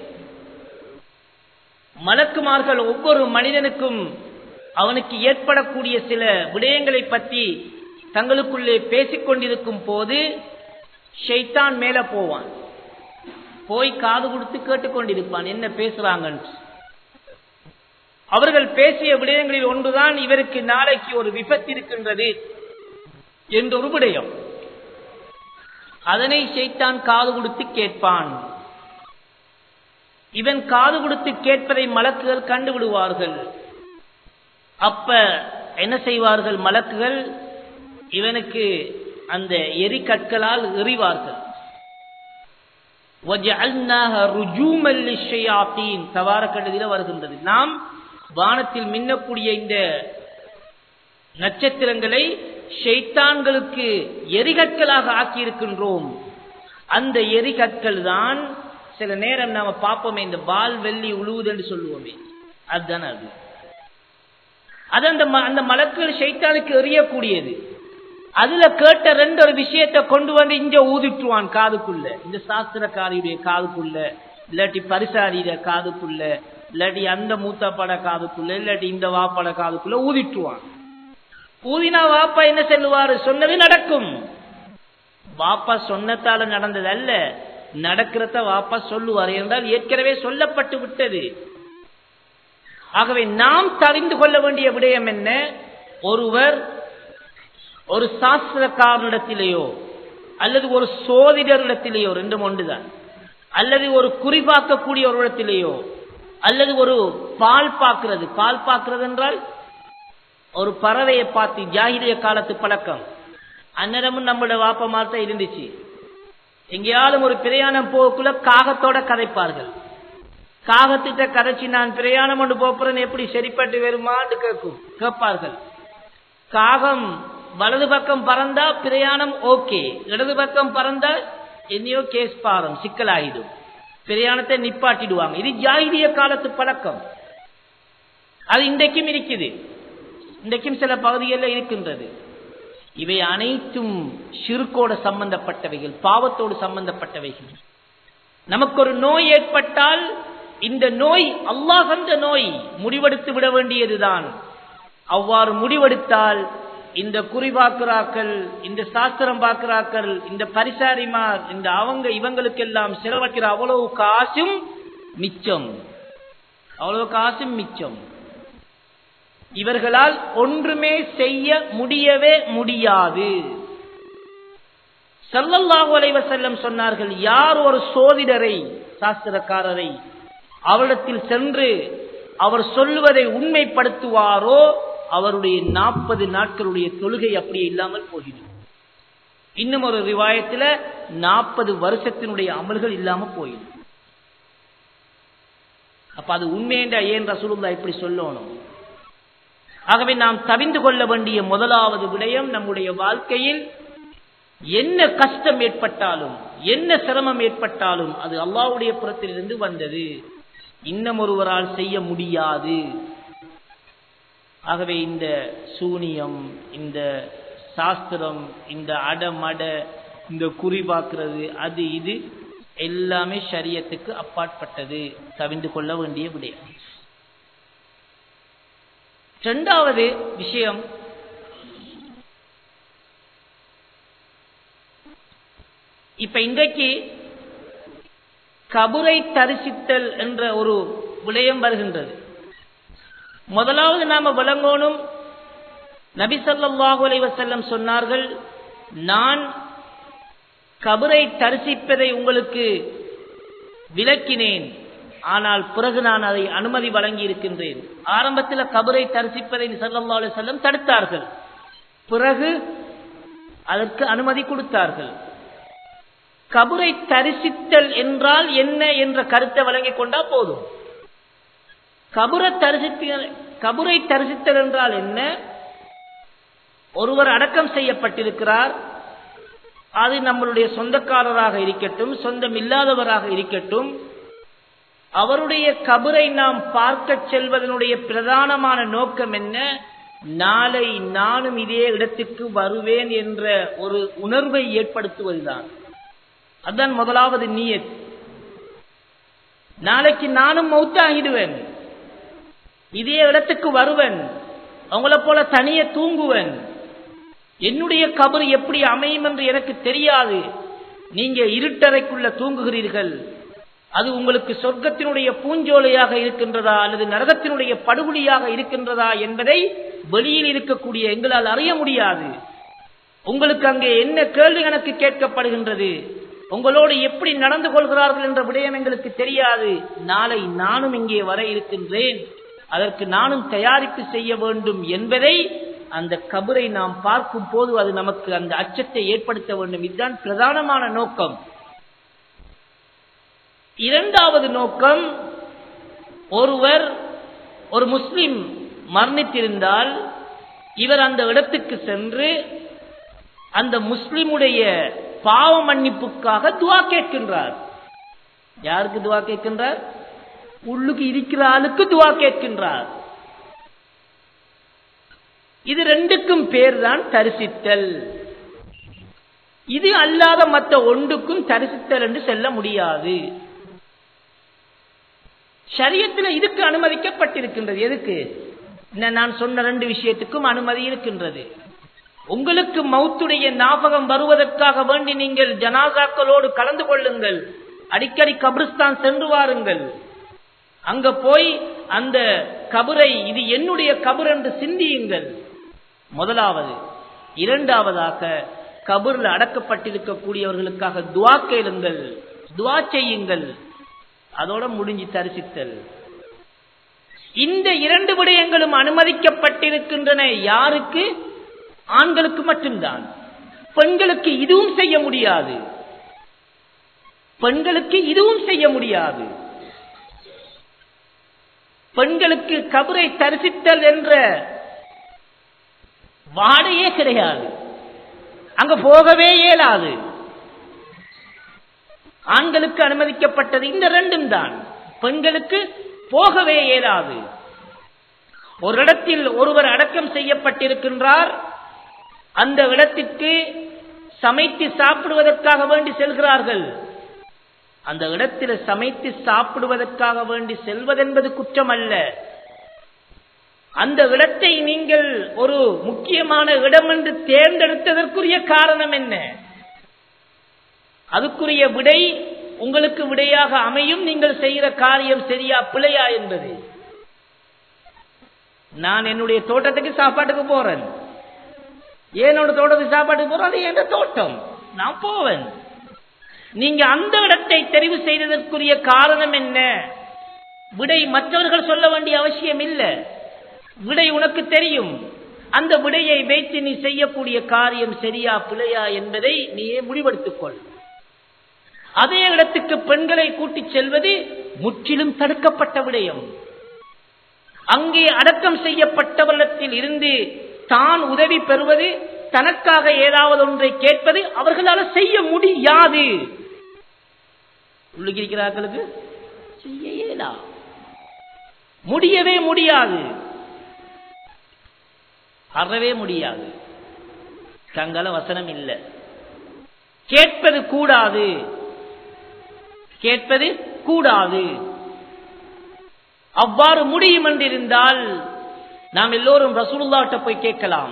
மலக்குமார்கள் ஒவ்வொரு மனிதனுக்கும் அவனுக்கு ஏற்படக்கூடிய சில விடயங்களை பற்றி தங்களுக்குள்ளே பேசிக் கொண்டிருக்கும் போது ஷைத்தான் மேல போவான் போய் காது கொடுத்து கேட்டுக்கொண்டிருப்பான் என்ன பேசுறாங்கன்னு அவர்கள் பேசிய விடயங்களில் ஒன்றுதான் இவருக்கு நாளைக்கு ஒரு விபத்து இருக்கின்றது என்ற ஒரு விடயம் அதனை ஷைத்தான் காது கொடுத்து கேட்பான் இவன் காது கொடுத்து கேட்பதை மலக்குகள் கண்டுவிடுவார்கள் அப்ப என்ன செய்வார்கள் மலக்குகள் இவனுக்கு அந்த எரிக்கற்களால் எறிவார்கள் தவாரக்கடதில வருகின்றது நாம் வானத்தில் மின்னக்கூடிய இந்த நட்சத்திரங்களை ஷைத்தான்களுக்கு எரிகற்களாக ஆக்கியிருக்கின்றோம் அந்த எரிகற்கள் தான் சில நேரம் நாம பார்ப்போமே இந்த பால் வெள்ளி உழுவுது என்று சொல்லுவோமே அதுதானே அது அது அந்த அந்த மலக்குகள் ஷைத்தானுக்கு எறியக்கூடியது அதுல கேட்ட ரெண்டு ஒரு விஷயத்தை கொண்டு வந்து இங்க ஊதிட்டுவான் காதுக்குள்ள இந்த சாஸ்திரக்காரியுடைய காதுக்குள்ள இல்லாட்டி பரிசாரியிட காதுக்குள்ள இல்லாட்டி அந்த மூத்த பட காதுக்குள்ள இல்லாட்டி இந்த வாப்பட காதுக்குள்ள ஊதிட்டுவான் ஊதினா வாப்பா என்ன சொல்லுவாரு சொன்னது நடக்கும் வாப்பா சொன்னதால நடந்தது அல்ல நடக்கிறத வாப்பா சொல்லுவார் என்றால் ஏற்கனவே சொல்லப்பட்டு விட்டது ஆகவே நாம் தெரிந்து கொள்ள வேண்டிய விடயம் என்ன ஒருவர் ஒரு சாஸ்திரக்காரனிடத்திலேயோ அல்லது ஒரு சோதிடரிடத்திலேயோ ரெண்டும் ஒன்றுதான் அல்லது ஒரு குறிபாக்கக்கூடிய ஒரு இடத்திலேயோ அல்லது ஒரு பால் பார்க்கிறது பால் பார்க்கிறது என்றால் ஒரு பறவையை பார்த்து ஜாகிரிய காலத்து பழக்கம் அந்நேரமும் நம்மளோட வாப்ப மாத்த இருந்துச்சு எங்கேயாலும் ஒரு பிரயாணம் போகக்குள்ள காகத்தோட கதைப்பார்கள் காகத்திட்ட கதைச்சு நான் பிரயாணம் கொண்டு போறேன் எப்படி சரிப்பட்டு வருமான்னு கேட்கும் கேட்பார்கள் காகம் வலது பக்கம் பறந்தா பிரயாணம் ஓகே இடது பக்கம் பறந்தா என்னையோ கேஸ் பாரம் சிக்கலாகிடும் பிரயாணத்தை நிப்பாட்டிடுவாங்க இது ஜாகிரிய காலத்து பழக்கம் அது இன்றைக்கும் இருக்குது இன்றைக்கும் சில பகுதிகளில் இருக்கின்றது இவை அனைத்தும் சிறுக்கோடு சம்பந்தப்பட்டவைகள் பாவத்தோடு சம்பந்தப்பட்டவைகள் நமக்கு ஒரு நோய் ஏற்பட்டால் இந்த நோய் அல்லாஹ் அந்த நோய் முடிவெடுத்து விட வேண்டியதுதான் அவ்வாறு முடிவெடுத்தால் இந்த குறிபாக்குறாக்கள் இந்த சாஸ்திரம் பார்க்கிறாக்கள் இந்த பரிசாரிமார் இந்த அவங்க இவங்களுக்கெல்லாம் செலவழிக்கிற அவ்வளவு காசும் மிச்சம் அவ்வளவு காசும் மிச்சம் இவர்களால் ஒன்றுமே செய்ய முடியவே முடியாது சல்லல்லாஹு அலைவ செல்லம் சொன்னார்கள் யார் ஒரு சோதிடரை சாஸ்திரக்காரரை அவரிடத்தில் சென்று அவர் சொல்லுவதை உண்மைப்படுத்துவாரோ அவருடைய நாற்பது நாட்களுடைய தொழுகை அப்படியே இல்லாமல் போகிடும் இன்னும் ஒரு ரிவாயத்துல நாற்பது வருஷத்தினுடைய அமல்கள் இல்லாம போயிடும் அப்ப அது உண்மையென்ற ஏன் ரசூலுல்லா இப்படி சொல்லணும் ஆகவே நாம் தவிந்து கொள்ள வேண்டிய முதலாவது விடயம் நம்முடைய வாழ்க்கையில் என்ன கஷ்டம் ஏற்பட்டாலும் என்ன சிரமம் ஏற்பட்டாலும் அது அல்லாவுடைய புறத்திலிருந்து வந்தது இன்னும் ஒருவரால் செய்ய முடியாது ஆகவே இந்த சூனியம் இந்த சாஸ்திரம் இந்த அடமட இந்த குறி பார்க்கிறது அது இது எல்லாமே சரியத்துக்கு அப்பாற்பட்டது தவிந்து கொள்ள வேண்டிய விடயம் இரண்டாவது விஷயம் இப்ப இன்றைக்கு கபுரை தரிசித்தல் என்ற ஒரு விடயம் வருகின்றது முதலாவது நாம விளங்கோனும் நபி ஸல்லல்லாஹு அலைஹி வஸல்லம் சொன்னார்கள் நான் கபரை தரிசிப்பதை உங்களுக்கு விளக்கினேன் ஆனால் பிறகு நான் அதை அனுமதி வழங்கி இருக்கின்றேன் ஆரம்பத்தில் கபரை தரிசிப்பதை ஸல்லல்லாஹு அலைஹி வஸல்லம் தடுத்தார்கள் பிறகு அதற்கு அனுமதி கொடுத்தார்கள் கபரை தரிசித்தல் என்றால் என்ன என்ற கருத்தை வழங்கிக் கொண்டா போதும் கபுர தரிசித்த கபுரை தரிசித்தல் என்றால் என்ன ஒருவர் அடக்கம் செய்யப்பட்டிருக்கிறார் அது நம்மளுடைய சொந்தக்காரராக இருக்கட்டும் சொந்தம் இல்லாதவராக இருக்கட்டும் அவருடைய கபரை நாம் பார்க்க செல்வதனுடைய பிரதானமான நோக்கம் என்ன நாளை நானும் இதே இடத்துக்கு வருவேன் என்ற ஒரு உணர்வை ஏற்படுத்துவதுதான் அதுதான் முதலாவது நீயத் நாளைக்கு நானும் மௌத்தாகிடுவேன் இதே இடத்துக்கு வருவேன் அவங்கள போல தனியே தூங்குவேன் என்னுடைய கபர் எப்படி அமையும் என்று எனக்கு தெரியாது நீங்க இருட்டறைக்குள்ள தூங்குகிறீர்கள் அது உங்களுக்கு சொர்க்கத்தினுடைய பூஞ்சோலையாக இருக்கின்றதா அல்லது நரகத்தினுடைய படுகொலியாக இருக்கின்றதா என்பதை வெளியில் இருக்கக்கூடிய எங்களால் அறிய முடியாது உங்களுக்கு அங்கே என்ன கேள்வி எனக்கு கேட்கப்படுகின்றது உங்களோடு எப்படி நடந்து கொள்கிறார்கள் என்ற விடயம் எங்களுக்கு தெரியாது நாளை நானும் இங்கே வர இருக்கின்றேன் அதற்கு நானும் தயாரிப்பு செய்ய வேண்டும் என்பதை அந்த கபரை நாம் பார்க்கும் போது அது நமக்கு அந்த அச்சத்தை ஏற்படுத்த வேண்டும் இதுதான் பிரதானமான நோக்கம் இரண்டாவது நோக்கம் ஒருவர் ஒரு முஸ்லிம் மரணித்திருந்தால் இவர் அந்த இடத்துக்கு சென்று அந்த முஸ்லிமுடைய பாவ மன்னிப்புக்காக துவா கேட்கின்றார் யாருக்கு துவா கேட்கின்றார் உள்ளுக்கு இருக்கிற ஆளுக்கு துவா கேட்கின்றார் இது ரெண்டுக்கும் பேர் தான் தரிசித்தல் இது அல்லாத மற்ற ஒன்றுக்கும் தரிசித்தல் என்று செல்ல முடியாது சரியத்தில் இதுக்கு அனுமதிக்கப்பட்டிருக்கின்றது எதுக்கு நான் சொன்ன ரெண்டு விஷயத்துக்கும் அனுமதி இருக்கின்றது உங்களுக்கு மௌத்துடைய ஞாபகம் வருவதற்காக வேண்டி நீங்கள் ஜனாசாக்களோடு கலந்து கொள்ளுங்கள் அடிக்கடி கபிரிஸ்தான் சென்று வாருங்கள் அங்க போய் அந்த கபரை இது என்னுடைய கபர் என்று சிந்தியுங்கள் முதலாவது இரண்டாவதாக கபூர்ல அடக்கப்பட்டிருக்கக்கூடியவர்களுக்காக துவா கேளுங்கள் துவா செய்யுங்கள் அதோட முடிஞ்சு தரிசித்தல் இந்த இரண்டு விடயங்களும் அனுமதிக்கப்பட்டிருக்கின்றன யாருக்கு ஆண்களுக்கு மட்டும்தான் பெண்களுக்கு இதுவும் செய்ய முடியாது பெண்களுக்கு இதுவும் செய்ய முடியாது பெண்களுக்கு கபரை தரிசித்தல் என்ற வாடையே கிடையாது அங்க போகவே இயலாது ஆண்களுக்கு அனுமதிக்கப்பட்டது இந்த ரெண்டும் தான் பெண்களுக்கு போகவே இயலாது ஒரு இடத்தில் ஒருவர் அடக்கம் செய்யப்பட்டிருக்கின்றார் அந்த இடத்திற்கு சமைத்து சாப்பிடுவதற்காக வேண்டி செல்கிறார்கள் அந்த இடத்தில் சமைத்து சாப்பிடுவதற்காக வேண்டி செல்வதென்பது குற்றம் அல்ல அந்த இடத்தை நீங்கள் ஒரு முக்கியமான இடம் என்று தேர்ந்தெடுத்ததற்குரிய காரணம் என்ன அதுக்குரிய விடை உங்களுக்கு விடையாக அமையும் நீங்கள் செய்கிற காரியம் சரியா பிழையா என்பது நான் என்னுடைய தோட்டத்துக்கு சாப்பாட்டுக்கு போறேன் என்னோட தோட்டத்துக்கு சாப்பாட்டுக்கு போறேன் அது என் தோட்டம் நான் போவேன் நீங்க அந்த இடத்தை தெரிவு செய்ததற்குரிய காரணம் என்ன விடை மற்றவர்கள் சொல்ல வேண்டிய அவசியம் இல்லை விடை உனக்கு தெரியும் அந்த விடையை வைத்து நீ செய்யக்கூடிய காரியம் சரியா பிழையா என்பதை நீயே முடிவெடுத்துக் கொள் அதே இடத்துக்கு பெண்களை கூட்டிச் செல்வது முற்றிலும் தடுக்கப்பட்ட விடயம் அங்கே அடக்கம் செய்யப்பட்டவரிடத்தில் இருந்து தான் உதவி பெறுவது தனக்காக ஏதாவது ஒன்றை கேட்பது அவர்களால் செய்ய முடியாது உள்ளுகிருக்கிறார்களுக்கு செய்ய இயலா முடியவே முடியாது அறவே முடியாது தங்கள வசனம் இல்லை கேட்பது கூடாது கேட்பது கூடாது அவ்வாறு முடியும் என்றிருந்தால் நாம் எல்லோரும் ரசூலுல்லாட்ட போய் கேட்கலாம்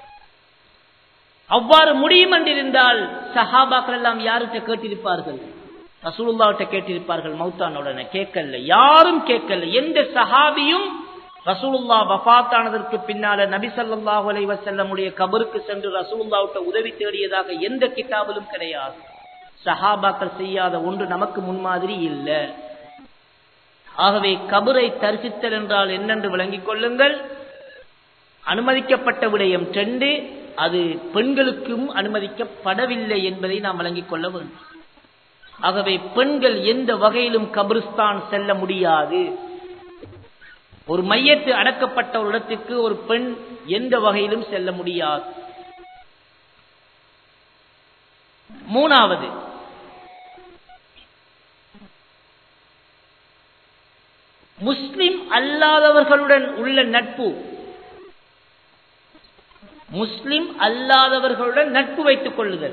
அவ்வாறு முடியும் என்றிருந்தால் சஹாபாக்கள் எல்லாம் யார்கிட்ட கேட்டிருப்பார்கள் ரசூலுல்லாட்ட கேட்டிருப்பார்கள் மௌத்தானுடனே கேட்கல யாரும் கேட்கல எந்த சஹாபியும் ரசூலுல்லா வஃபாத்தானதற்கு பின்னால நபி ஸல்லல்லாஹு அலைஹி வஸல்லமுடைய கபருக்கு சென்று ரசூலுல்லாஹ்ட்ட உதவி தேடியதாக எந்த கிதாபிலும் கிடையாது சஹாபாக்கள் செய்யாத ஒன்று நமக்கு முன்மாதிரி இல்லை ஆகவே கபரை தரிசித்தல் என்றால் என்னென்று விளங்கிக் கொள்ளுங்கள் அனுமதிக்கப்பட்ட விடயம் ரெண்டு அது பெண்களுக்கும் அனுமதிக்கப்படவில்லை என்பதை நாம் விளங்கிக் கொள்ள வேண்டும் ஆகவே பெண்கள் எந்த வகையிலும் கபிரிஸ்தான் செல்ல முடியாது ஒரு மையத்து அடக்கப்பட்ட ஒரு இடத்திற்கு ஒரு பெண் எந்த வகையிலும் செல்ல முடியாது மூணாவது முஸ்லிம் அல்லாதவர்களுடன் உள்ள நட்பு முஸ்லிம் அல்லாதவர்களுடன் நட்பு வைத்துக் கொள்ளுதல்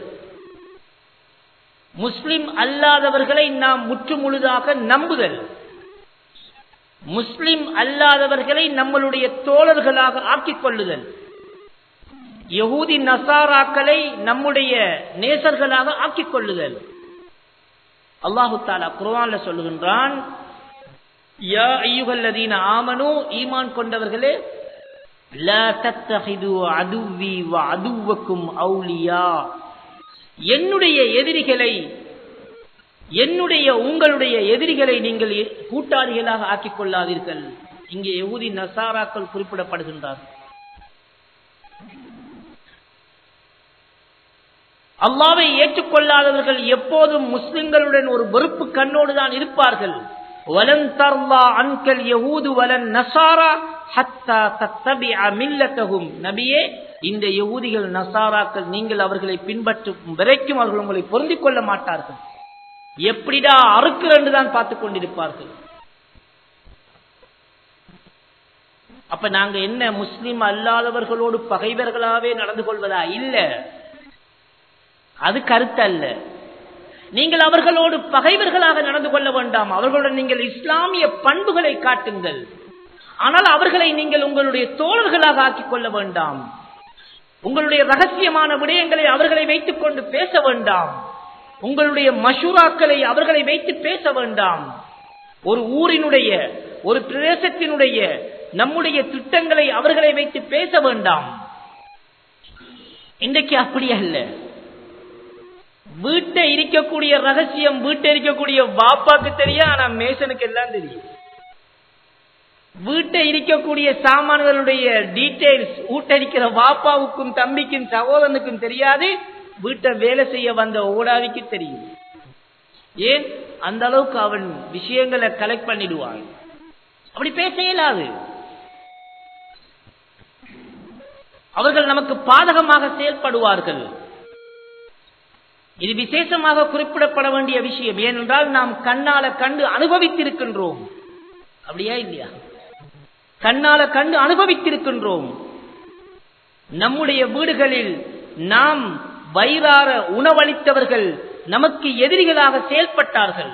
முஸ்லிம் அல்லாதவர்களை நாம் முற்று முழுதாக நம்புதல் முஸ்லிம் அல்லாதவர்களை நம்மளுடைய தோழர்களாக ஆக்கிக் கொள்ளுதல் யகூதி நசாராக்களை நம்முடைய நேசர்களாக ஆக்கிக் கொள்ளுதல் அல்லாஹு தாலா குர்ஆன்ல சொல்லுகின்றான் யா ஐயுகல்லதீன ஆமனு ஈமான் கொண்டவர்களே லா தத்தஹிது அதுவி வ அதுவக்கும் அவுலியா என்னுடைய எதிரிகளை என்னுடைய உங்களுடைய எதிரிகளை நீங்கள் கூட்டாளிகளாக ஆக்கிக் கொள்ளாதீர்கள் இங்கே யகுதி நசாராக்கள் குறிப்பிடப்படுகின்றார் அல்லாவை ஏற்றுக்கொள்ளாதவர்கள் எப்போதும் முஸ்லிம்களுடன் ஒரு வெறுப்பு கண்ணோடு தான் இருப்பார்கள் வலன் தர்லா அன்கல் யஹூது வலன் நசாரா ஹத்தா தத்தபிஅ மில்லத்தஹும் நபியே இந்த யகூதிகள் நசாராக்கள் நீங்கள் அவர்களை பின்பற்றும் வரைக்கும் அவர்கள் உங்களை பொருந்திக் கொள்ள மாட்டார்கள் எப்படிடா அறுக்கிறன்னு தான் பார்த்துக் கொண்டிருப்பார்கள் அப்ப நாங்க என்ன முஸ்லிம் அல்லாதவர்களோடு பகைவர்களாவே நடந்து கொள்வதா இல்ல அது கருத்து அல்ல நீங்கள் அவர்களோடு பகைவர்களாக நடந்து கொள்ள வேண்டாம் அவர்களுடன் நீங்கள் இஸ்லாமிய பண்புகளை காட்டுங்கள் ஆனால் அவர்களை நீங்கள் உங்களுடைய தோழர்களாக ஆக்கிக் கொள்ள வேண்டாம் உங்களுடைய ரகசியமான விடயங்களை அவர்களை வைத்துக் கொண்டு பேச வேண்டாம் உங்களுடைய மஷூராக்களை அவர்களை வைத்து பேச வேண்டாம் ஒரு ஊரினுடைய ஒரு பிரதேசத்தினுடைய நம்முடைய திட்டங்களை அவர்களை வைத்து பேச வேண்டாம் இன்றைக்கு அப்படி அல்ல வீட்டை இருக்கக்கூடிய ரகசியம் வீட்டை இருக்கக்கூடிய வாப்பாக்கு தெரியும் ஆனா மேசனுக்கு எல்லாம் தெரியும் வீட்டை இருக்கக்கூடிய சாமான்களுடைய டீடைல்ஸ் ஊட்டடிக்கிற வாப்பாவுக்கும் தம்பிக்கும் சகோதரனுக்கும் தெரியாது வீட்டை வேலை செய்ய வந்த ஓடாவிக்கு தெரியும் ஏன் அந்த அளவுக்கு அவன் விஷயங்களை கலெக்ட் பண்ணிடுவான் அப்படி பேச இயலாது அவர்கள் நமக்கு பாதகமாக செயல்படுவார்கள் இது விசேஷமாக குறிப்பிடப்பட வேண்டிய விஷயம் ஏனென்றால் நாம் கண்ணால கண்டு அனுபவித்திருக்கின்றோம் அப்படியா இல்லையா கண்ணால கண்டு அனுபவித்திருக்கின்றோம் நம்முடைய வீடுகளில் நாம் வயிறார உணவளித்தவர்கள் நமக்கு எதிரிகளாக செயல்பட்டார்கள்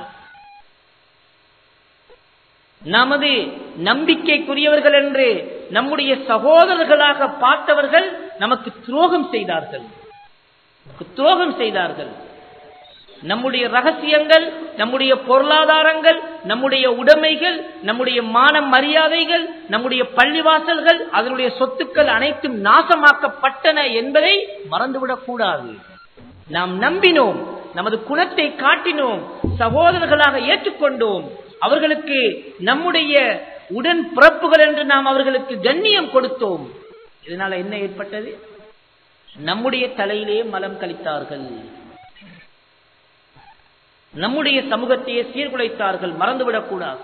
நமது நம்பிக்கைக்குரியவர்கள் என்று நம்முடைய சகோதரர்களாக பார்த்தவர்கள் நமக்கு துரோகம் செய்தார்கள் துரோகம் செய்தார்கள் நம்முடைய ரகசியங்கள் நம்முடைய பொருளாதாரங்கள் நம்முடைய உடைமைகள் நம்முடைய மான மரியாதைகள் நம்முடைய பள்ளிவாசல்கள் அதனுடைய சொத்துக்கள் அனைத்தும் நாசமாக்கப்பட்டன என்பதை மறந்துவிடக் கூடாது நாம் நம்பினோம் நமது குணத்தை காட்டினோம் சகோதரர்களாக ஏற்றுக்கொண்டோம் அவர்களுக்கு நம்முடைய உடன் பிறப்புகள் என்று நாம் அவர்களுக்கு கண்ணியம் கொடுத்தோம் இதனால என்ன ஏற்பட்டது நம்முடைய தலையிலேயே மலம் கழித்தார்கள் நம்முடைய சமூகத்தையே சீர்குலைத்தார்கள் மறந்துவிடக் கூடாது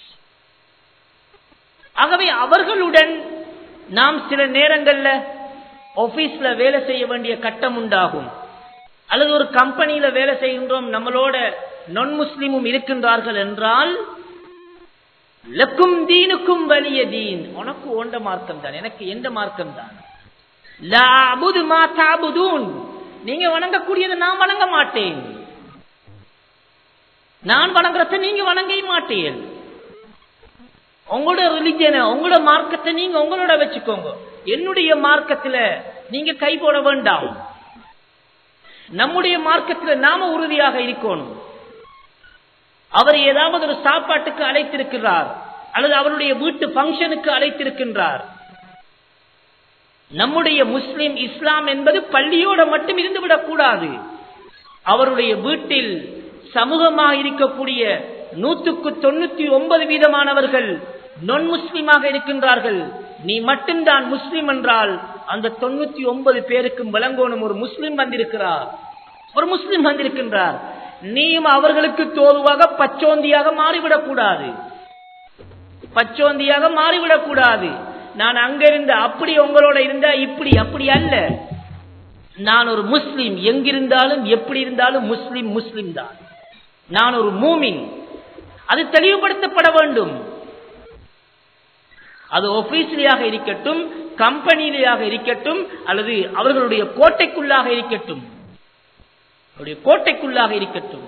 ஆகவே அவர்களுடன் நாம் சில நேரங்கள்ல ஆபீஸ்ல வேலை செய்ய வேண்டிய கட்டம் உண்டாகும் அல்லது ஒரு கம்பெனியில வேலை செய்கின்றோம் நம்மளோட நான் முஸ்லிமும் இருக்கின்றார்கள் என்றால் லக்கும் தீனுக்கும் வலிய தீன் உனக்கு ஓண்ட மார்க்கம் தான் எனக்கு எந்த மார்க்கம் தான் நீங்க வணங்கக்கூடியதை நான் வணங்க மாட்டேன் நான் வணங்குறத நீங்க வணங்க மாட்டேன் உங்களோட ரிலிஜனை உங்களோட மார்க்கத்தை நீங்க உங்களோட வச்சுக்கோங்க என்னுடைய மார்க்கத்துல நீங்க கை போட வேண்டாம் நம்முடைய மார்க்கத்துல நாம உறுதியாக இருக்கணும் அவர் ஏதாவது ஒரு சாப்பாட்டுக்கு அழைத்திருக்கிறார் அல்லது அவருடைய வீட்டு பங்கனுக்கு அழைத்திருக்கின்றார் நம்முடைய முஸ்லிம் இஸ்லாம் என்பது பள்ளியோட மட்டும் இருந்துவிடக் கூடாது அவருடைய வீட்டில் சமூகமாக இருக்கக்கூடிய நூற்றுக்கு தொண்ணூத்தி ஒன்பது வீதமானவர்கள் நொன் முஸ்லிமாக இருக்கின்றார்கள் நீ மட்டும்தான் முஸ்லிம் என்றால் அந்த தொண்ணூத்தி ஒன்பது பேருக்கும் விளங்கோனும் ஒரு முஸ்லிம் வந்திருக்கிறார் ஒரு முஸ்லிம் வந்திருக்கின்றார் நீயும் அவர்களுக்கு தோதுவாக பச்சோந்தியாக மாறிவிடக் கூடாது பச்சோந்தியாக மாறிவிடக் கூடாது நான் அங்க இருந்த அப்படி உங்களோட இருந்தா இப்படி அப்படி அல்ல நான் ஒரு முஸ்லிம் எங்கிருந்தாலும் எப்படி இருந்தாலும் முஸ்லிம் முஸ்லிம் தான் நான் ஒரு மூமின் அது தெளிவுபடுத்தப்பட வேண்டும் அது ஆபீஸ்லியாக இருக்கட்டும் கம்பெனியிலாக இருக்கட்டும் அல்லது அவர்களுடைய கோட்டைக்குள்ளாக இருக்கட்டும் அவருடைய கோட்டைக்குள்ளாக இருக்கட்டும்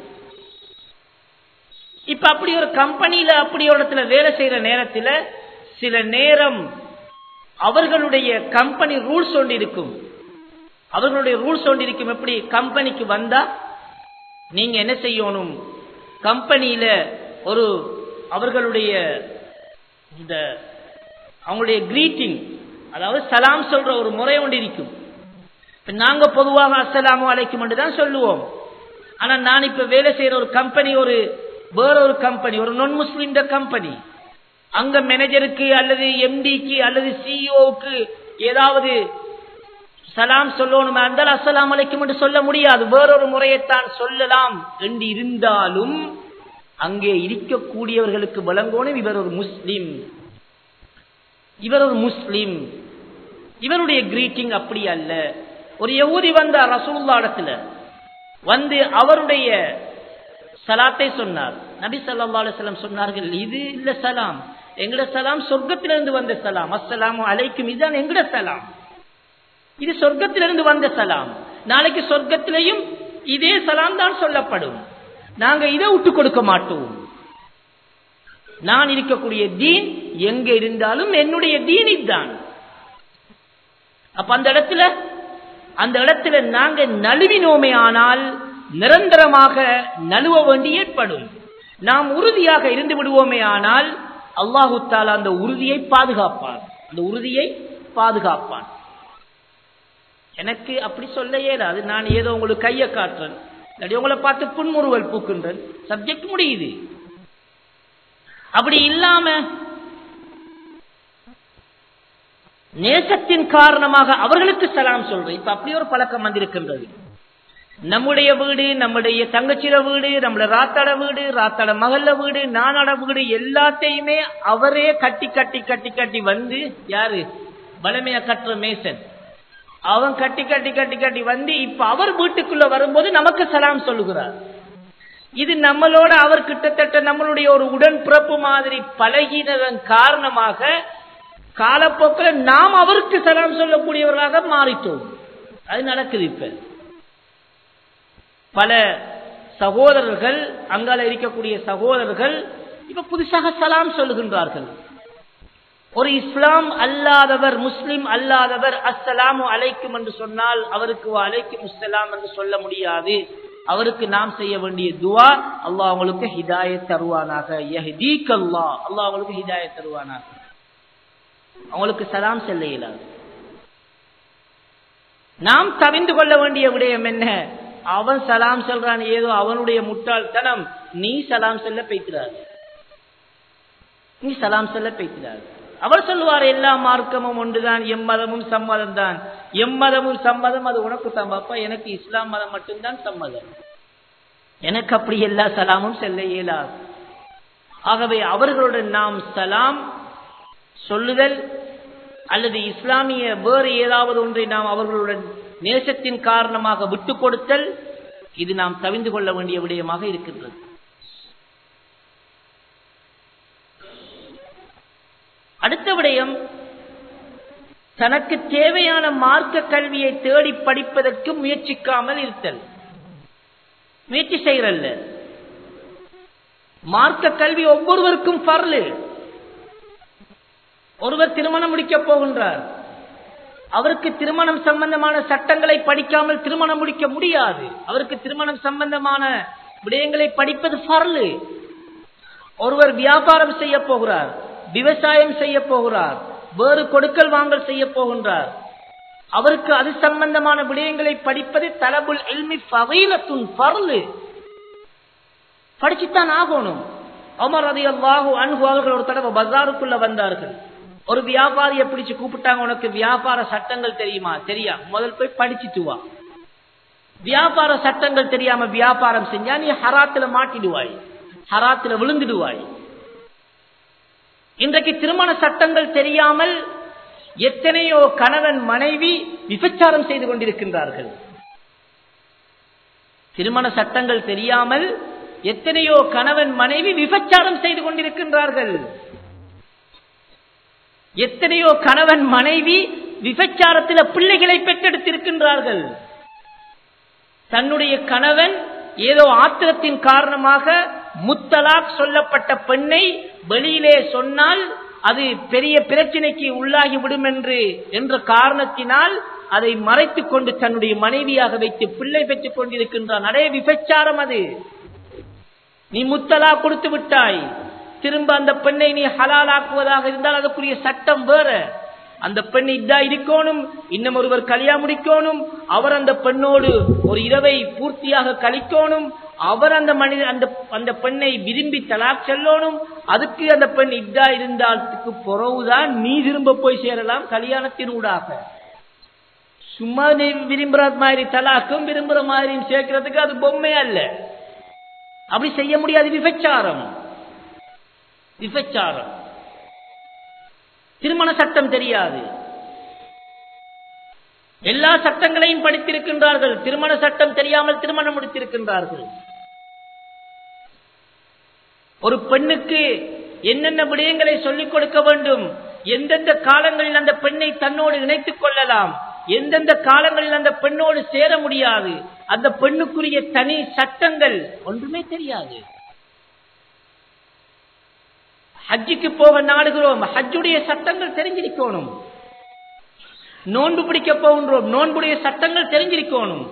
இப்ப அப்படி ஒரு கம்பெனியில அப்படி ஒரு இடத்துல வேலை செய்யற நேரத்தில் சில நேரம் அவர்களுடைய கம்பெனி ரூல்ஸ் ஒன்று இருக்கும் அவர்களுடைய ரூல்ஸ் ஒன்று இருக்கும் எப்படி கம்பெனிக்கு வந்தா நீங்க என்ன செய்யணும் கம்பெனியில ஒரு அவர்களுடைய இந்த அவங்களுடைய கிரீட்டிங் அதாவது சலாம் சொல்ற ஒரு முறை ஒன்று இருக்கும் நாங்க பொதுவாக அஸ்ஸலாமு அலைக்கும் தான் சொல்லுவோம் ஆனா நான் இப்ப வேலை செய்யற ஒரு கம்பெனி ஒரு வேற ஒரு கம்பெனி ஒரு நான் முஸ்லிம் கம்பெனி அங்க மேனேஜருக்கு அல்லது எம்டிக்கு அல்லது சிஇஓக்கு ஏதாவது சலாம் சொல்லணுமா இருந்தால் அஸ்ஸலாம் அலைக்கும் என்று சொல்ல முடியாது வேறொரு முறையைத்தான் சொல்லலாம் என்று இருந்தாலும் அங்கே இருக்கக்கூடியவர்களுக்கு வழங்கணும் இவர் ஒரு முஸ்லிம் இவர் ஒரு முஸ்லிம் இவருடைய கிரீட்டிங் அப்படி அல்ல ஒரு யகுதி வந்த ரசூல்லா இடத்துல வந்து அவருடைய சலாத்தை சொன்னார் நபி சல்லா அலுவலம் சொன்னார்கள் இது இல்ல சலாம் எங்கட சலாம் சொர்க்கத்திலிருந்து வந்த சலாம் அஸ்ஸலாம் அலைக்கும் இதுதான் எங்கட சலாம் இது சொர்க்கத்திலிருந்து வந்த சலாம் நாளைக்கு சொர்க்கத்திலையும் இதே சலாம் தான் சொல்லப்படும் நாங்க இதை விட்டு கொடுக்க மாட்டோம் நான் இருக்கக்கூடிய தீன் எங்க இருந்தாலும் என்னுடைய தீன் இதுதான் அப்ப அந்த இடத்துல அந்த இடத்துல நாங்க நழுவினோமே ஆனால் நிரந்தரமாக நழுவ வேண்டி ஏற்படும் நாம் உறுதியாக இருந்து விடுவோமே ஆனால் அல்லாஹு தாலா அந்த உறுதியை பாதுகாப்பான் அந்த உறுதியை பாதுகாப்பான் எனக்கு அப்படி சொல்ல இயலாது நான் ஏதோ உங்களுக்கு கையை காட்டுறேன் இல்லாட்டி உங்களை பார்த்து புன்முறுவல் பூக்கின்றேன் சப்ஜெக்ட் முடியுது அப்படி இல்லாம நேசத்தின் காரணமாக அவர்களுக்கு சலாம் சொல்றேன் இப்ப அப்படி ஒரு பழக்கம் வந்திருக்கின்றது நம்முடைய வீடு நம்முடைய தங்கச்சிர வீடு நம்முடைய ராத்தாட வீடு ராத்தாட மகள வீடு நானாட வீடு எல்லாத்தையுமே அவரே கட்டி கட்டி கட்டி கட்டி வந்து யாரு வளமையா கட்டுற மேசன் அவன் கட்டி கட்டி கட்டி கட்டி வந்து இப்ப அவர் வீட்டுக்குள்ள வரும்போது நமக்கு சலாம் சொல்லுகிறார் இது நம்மளோட அவர் கிட்டத்தட்ட நம்மளுடைய ஒரு உடன்பிறப்பு மாதிரி பழகினதன் காரணமாக காலப்போக்கில் நாம் அவருக்கு சலாம் சொல்லக்கூடியவர்களாக மாறிட்டோம் அது நடக்குது இப்ப பல சகோதரர்கள் அங்கால இருக்கக்கூடிய சகோதரர்கள் இப்ப புதுசாக சலாம் சொல்லுகின்றார்கள் ஒரு இஸ்லாம் அல்லாதவர் முஸ்லிம் அல்லாதவர் அஸ்ஸலாமு அலைக்கும் என்று சொன்னால் அவருக்கு அலைக்கும் அஸ்ஸலாம் என்று சொல்ல முடியாது அவருக்கு நாம் செய்ய வேண்டிய துவா அல்லாஹ் அவங்களுக்கு ஹிதாயத் தருவானாக அல்லா அல்லாஹ் அவங்களுக்கு ஹிதாயத் தருவானாக அவங்களுக்கு சலாம் செல்ல இயலாது நாம் தவிந்து கொள்ள வேண்டிய விடயம் என்ன அவன் சலாம் சொல்றான் ஏதோ அவனுடைய முட்டாள்தனம் நீ சலாம் செல்ல பெய்கிறார் நீ சலாம் செல்ல பெய்கிறார் அவர் சொல்லுவார் எல்லா மார்க்கமும் ஒன்றுதான் எம்மதமும் சம்மதம் தான் எம்மதமும் சம்மதம் அது உனக்கு தம்பாப்பா எனக்கு இஸ்லாம் மதம் மட்டும்தான் சம்மதம் எனக்கு அப்படி எல்லா சலாமும் செல்ல இயலாது ஆகவே அவர்களுடன் நாம் சலாம் சொல்லுதல் அல்லது இஸ்லாமிய வேறு ஏதாவது ஒன்றை நாம் அவர்களுடன் நேசத்தின் காரணமாக விட்டுக் கொடுத்தல் இது நாம் தவிந்து கொள்ள வேண்டிய விடயமாக இருக்கின்றது அடுத்த விடயம் தனக்கு தேவையான மார்க்க கல்வியை தேடி படிப்பதற்கு முயற்சிக்காமல் இருத்தல் முயற்சி செய்யறல்ல மார்க்க கல்வி ஒவ்வொருவருக்கும் பரலு ஒருவர் திருமணம் முடிக்கப் போகின்றார் அவருக்கு திருமணம் சம்பந்தமான சட்டங்களை படிக்காமல் திருமணம் முடிக்க முடியாது அவருக்கு திருமணம் சம்பந்தமான விடயங்களை படிப்பது பரலு ஒருவர் வியாபாரம் செய்ய போகிறார் விவசாயம் செய்ய போகிறார் வேறு கொடுக்கல் வாங்கல் செய்ய போகின்றார் அவருக்கு அது சம்பந்தமான விடயங்களை படிப்பது தலபுல் எல்மி பகைலத்துன் பரலு படிச்சுத்தான் ஆகணும் அமர் அதி அல்லாஹு அன்பு அவர்கள் ஒரு தடவை பஜாருக்குள்ள வந்தார்கள் ஒரு வியாபாரியை பிடிச்சு கூப்பிட்டாங்க உனக்கு வியாபார சட்டங்கள் தெரியுமா தெரியா முதல் போய் படிச்சுட்டு வா வியாபார சட்டங்கள் தெரியாம வியாபாரம் செஞ்சா நீ ஹராத்துல மாட்டிடுவாய் ஹராத்துல விழுந்துடுவாய் இன்றைக்கு திருமண சட்டங்கள் தெரியாமல் எத்தனையோ கணவன் மனைவி விபச்சாரம் செய்து கொண்டிருக்கின்றார்கள் திருமண சட்டங்கள் தெரியாமல் எத்தனையோ கணவன் மனைவி விபச்சாரம் செய்து கொண்டிருக்கின்றார்கள் எத்தனையோ கணவன் மனைவி விபச்சாரத்தில் பிள்ளைகளை பெற்றெடுத்திருக்கின்றார்கள் தன்னுடைய கணவன் ஏதோ ஆத்திரத்தின் காரணமாக முத்தலாக் சொல்லப்பட்ட பெண்ணை வெளியிலே சொன்னால் அது பெரிய பிரச்சனைக்கு உள்ளாகி விடும் என்று என்ற காரணத்தினால் அதை மறைத்துக் கொண்டு தன்னுடைய மனைவியாக வைத்து பிள்ளை பெற்றுக் கொண்டிருக்கின்றான் அடைய விபச்சாரம் அது நீ முத்தலா கொடுத்து விட்டாய் திரும்ப அந்த பெண்ணை நீ ஹலாலாக்குவதாக இருந்தால் அதற்குரிய சட்டம் வேற அந்த பெண் இதா இருக்கணும் இன்னும் ஒருவர் கல்யாணம் முடிக்கணும் அவர் அந்த பெண்ணோடு ஒரு இரவை பூர்த்தியாக கழிக்கணும் அவர் அந்த மனித அந்த அந்த பெண்ணை விரும்பி தலாக் செல்லணும் அதுக்கு அந்த பெண் இதா இருந்தாலுக்கு புறவுதான் நீ திரும்ப போய் சேரலாம் கல்யாணத்தின் ஊடாக சும்மா நீ விரும்புற மாதிரி தலாக்கும் விரும்புற மாதிரியும் சேர்க்கறதுக்கு அது பொம்மை அல்ல அப்படி செய்ய முடியாது விபச்சாரம் விபச்சாரம் திருமண சட்டம் தெரியாது எல்லா சட்டங்களையும் படித்திருக்கின்றார்கள் திருமண சட்டம் தெரியாமல் திருமணம் முடித்திருக்கின்றார்கள் ஒரு பெண்ணுக்கு என்னென்ன விடயங்களை சொல்லிக் கொடுக்க வேண்டும் எந்தெந்த காலங்களில் அந்த பெண்ணை தன்னோடு இணைத்துக் கொள்ளலாம் எந்தெந்த காலங்களில் அந்த பெண்ணோடு சேர முடியாது அந்த பெண்ணுக்குரிய தனி சட்டங்கள் ஒன்றுமே தெரியாது ஹஜ்ஜுக்கு போக நாடுகிறோம் ஹஜ்ஜுடைய சட்டங்கள் தெரிஞ்சிருக்கணும் நோன்பு பிடிக்க போகின்றோம் நோன்புடைய சட்டங்கள் தெரிஞ்சிருக்கணும்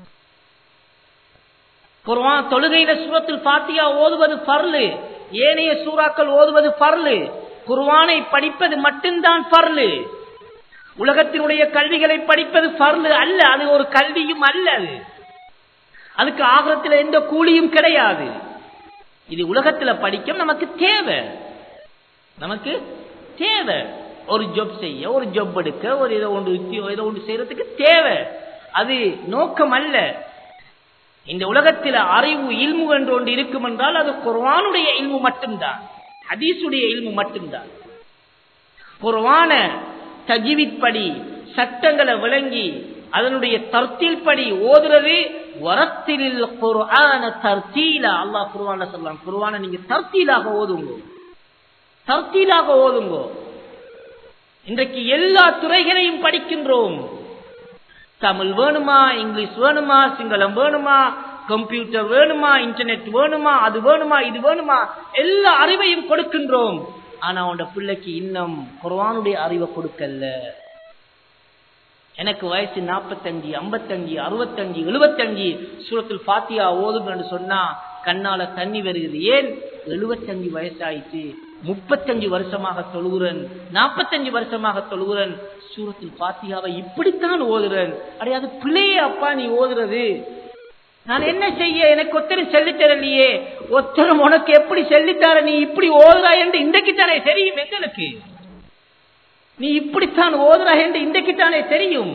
குர்ஆன் தொழுகையில சூரத்தில் பாத்தியா ஓதுவது பர்லு ஏனைய சூறாக்கள் ஓதுவது பர்லு குர்வானை படிப்பது மட்டும்தான் பர்லு உலகத்தினுடைய கல்விகளை படிப்பது பர்லு அல்ல அது ஒரு கல்வியும் அல்ல அது அதுக்கு ஆகரத்தில் எந்த கூலியும் கிடையாது இது உலகத்துல படிக்க நமக்கு தேவை நமக்கு தேவை ஒரு ஜொப் செய்ய ஒரு ஜொப் எடுக்க ஒரு இதை ஒன்று ஏதோ ஒன்று செய்யறதுக்கு தேவை அது நோக்கம் அல்ல இந்த உலகத்தில் அறிவு இல்மு என்று ஒன்று இருக்கும் என்றால் அது குர்வானுடைய இல்மு மட்டும்தான் ஹதீசுடைய இல்மு மட்டும்தான் குர்வான தஜிவித் படி சட்டங்களை விளங்கி அதனுடைய தர்த்தீல் படி ஓதுறது வரத்தில் குர்ஆன தர்த்தீலா அல்லாஹ் குர்ஆன்ல சொல்லலாம் குர்ஆனை நீங்க தர்த்தீலாக ஓதுங்க தர்த்தீலாக ஓதுங்க இன்றைக்கு எல்லா துறைகளையும் படிக்கின்றோம் தமிழ் வேணுமா இங்கிலீஷ் வேணுமா சிங்களம் வேணுமா கம்ப்யூட்டர் வேணுமா இன்டர்நெட் வேணுமா அது வேணுமா இது வேணுமா எல்லா அறிவையும் கொடுக்கின்றோம் ஆனா உன் பிள்ளைக்கு இன்னும் குர்வானுடைய அறிவை கொடுக்கல எனக்கு வயசு நாற்பத்தஞ்சு ஐம்பத்தஞ்சு அறுபத்தஞ்சு எழுபத்தஞ்சு சூரத்தில் பாத்தியா ஓதுங்கன்னு சொன்னா கண்ணால தண்ணி வருகிறது ஏன் எழுபத்தஞ்சு வயசாயிட்டு முப்பத்தஞ்சு வருஷமாக தொழுகிறன் நாற்பத்தஞ்சு வருஷமாக தொழுகிறன் சூரத்தில் பாத்தியாவை இப்படித்தான் ஓதுறன் அடே அது பிள்ளையே அப்பா நீ ஓதுறது நான் என்ன செய்ய எனக்கு ஒத்தரும் சொல்லித்தரலையே ஒத்தரும் உனக்கு எப்படி சொல்லித்தார நீ இப்படி ஓதுறா என்று இன்றைக்கு தானே தெரியும் எங்களுக்கு நீ இப்படித்தான் ஓதுறா என்று இன்றைக்குத்தானே தெரியும்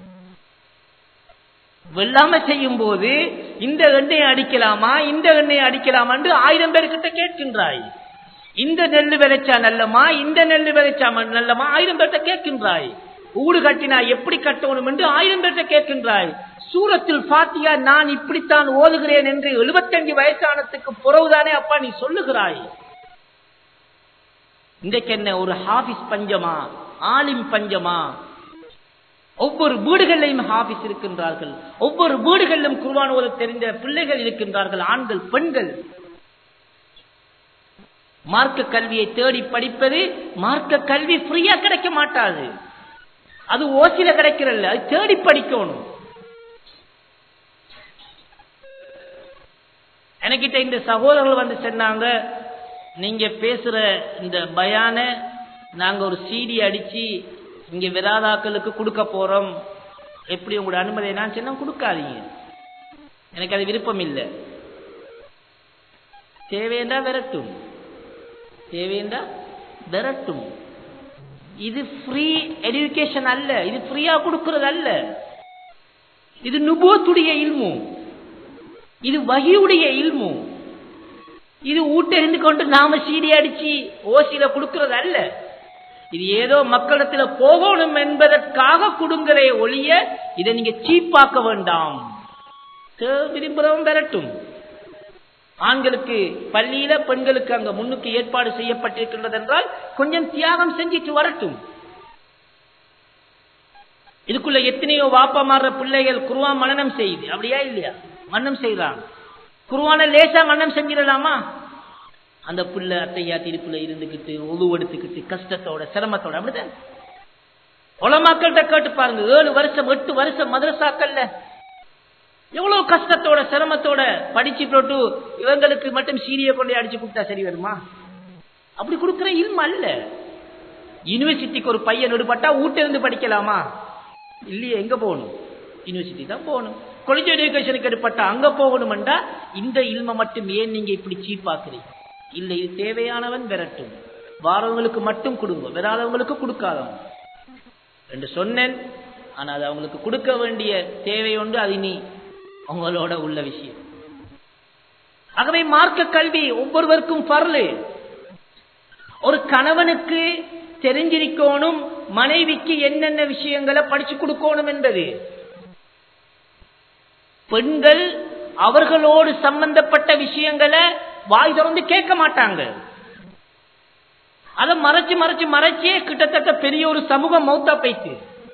வெள்ளாம செய்யும் போது இந்த எண்ணெயை அடிக்கலாமா இந்த எண்ணெயை அடிக்கலாமா என்று ஆயிரம் பேர்கிட்ட கேட்கின்றாய் இந்த நெல்லு விளைச்சா நல்லமா இந்த நெல்லு விளைச்சா நல்லமா ஆயிரம் பேர்கிட்ட கேட்கின்றாய் ஊடு கட்டினா எப்படி கட்டணும் என்று ஆயிரம் பேர்கிட்ட கேட்கின்றாய் சூரத்தில் பாத்தியா நான் இப்படித்தான் ஓதுகிறேன் என்று எழுபத்தஞ்சு வயசானத்துக்கு புறவுதானே அப்பா நீ சொல்லுகிறாய் இன்றைக்கு என்ன ஒரு ஹாபிஸ் பஞ்சமா ஆலிம் பஞ்சமா ஒவ்வொரு வீடுகளிலும் ஹாபிஸ் இருக்கின்றார்கள் ஒவ்வொரு வீடுகளிலும் குர்வான் ஓத தெரிந்த பிள்ளைகள் இருக்கின்றார்கள் ஆண்கள் பெண்கள் மார்க்க கல்வியை தேடி படிப்பது மார்க்க கல்வி ஃப்ரீயா கிடைக்க மாட்டாது அது ஓசில கிடைக்கிறல்ல அது தேடி படிக்கணும் எனக்கிட்ட இந்த சகோதரர்கள் வந்து சொன்னாங்க நீங்க பேசுற இந்த பயான நாங்க ஒரு சீடி அடிச்சு இங்க விராதாக்களுக்கு கொடுக்க போறோம் எப்படி உங்களோட அனுமதி நான் சொன்னா கொடுக்காதீங்க எனக்கு அது விருப்பம் இல்லை தேவையென்றா விரட்டும் தேவையென்றா விரட்டும் இது ஃப்ரீ எடுக்கேஷன் அல்ல இது ஃப்ரீயா கொடுக்கிறது அல்ல இது நுபோத்துடைய இல்மு இது வகியுடைய இல்மு இது ஊட்டிருந்து கொண்டு நாம சீடி அடிச்சு ஓசியில கொடுக்கிறது அல்ல இது ஏதோ மக்களிடத்துல போகணும் என்பதற்காக கொடுங்கிற ஒளிய இதை நீங்க சீப்பாக்க வேண்டாம் விரும்புறவன் பெறட்டும் ஆண்களுக்கு பள்ளியில பெண்களுக்கு அங்க முன்னுக்கு ஏற்பாடு செய்யப்பட்டிருக்கின்றது என்றால் கொஞ்சம் தியாகம் செஞ்சிட்டு வரட்டும் இதுக்குள்ள எத்தனையோ வாப்பா மாறுற பிள்ளைகள் குருவா மனநம் செய்யுது அப்படியா இல்லையா மன்னம் செய்யறாங்க குருவான லேசா மன்னம் செஞ்சிடலாமா அந்த புள்ள அத்தையா திருப்புல இருந்துகிட்டு உருவெடுத்துக்கிட்டு கஷ்டத்தோட சிரமத்தோட அப்படிதான் உலமாக்கள்கிட்ட கேட்டு பாருங்க ஏழு வருஷம் எட்டு வருஷம் மதரசாக்கள்ல எவ்வளவு கஷ்டத்தோட சிரமத்தோட படிச்சு போட்டு இவங்களுக்கு மட்டும் சீரிய கொண்டு அடிச்சு கொடுத்தா சரி வருமா அப்படி கொடுக்கிற இல்ம அல்ல யூனிவர்சிட்டிக்கு ஒரு பையன் எடுபட்டா இருந்து படிக்கலாமா இல்லையே எங்க போகணும் யூனிவர்சிட்டி தான் போகணும் கொலேஜ் எஜுகேஷனுக்கு எடுப்பட்டா அங்க போகணும்டா இந்த இல்ம மட்டும் ஏன் நீங்க இப்படி சீப்பாக்குறீங்க இல்ல இது தேவையானவன் விரட்டும் வாரவங்களுக்கு மட்டும் கொடுங்க வராதவங்களுக்கு கொடுக்காதவங்க என்று சொன்னேன் ஆனா அது அவங்களுக்கு கொடுக்க வேண்டிய தேவை ஒன்று அது நீ உங்களோட உள்ள விஷயம் ஆகவே மார்க்க கல்வி ஒவ்வொருவருக்கும் பரலு ஒரு கணவனுக்கு தெரிஞ்சிருக்கணும் மனைவிக்கு என்னென்ன விஷயங்களை படிச்சு கொடுக்கணும் என்பது பெண்கள் அவர்களோடு சம்பந்தப்பட்ட விஷயங்களை வாய் திறந்து கேட்க மாட்டாங்க அதை மறைச்சு மறைச்சு மறைச்சே கிட்டத்தட்ட பெரிய ஒரு சமூகம் மௌத்தா போயிட்டு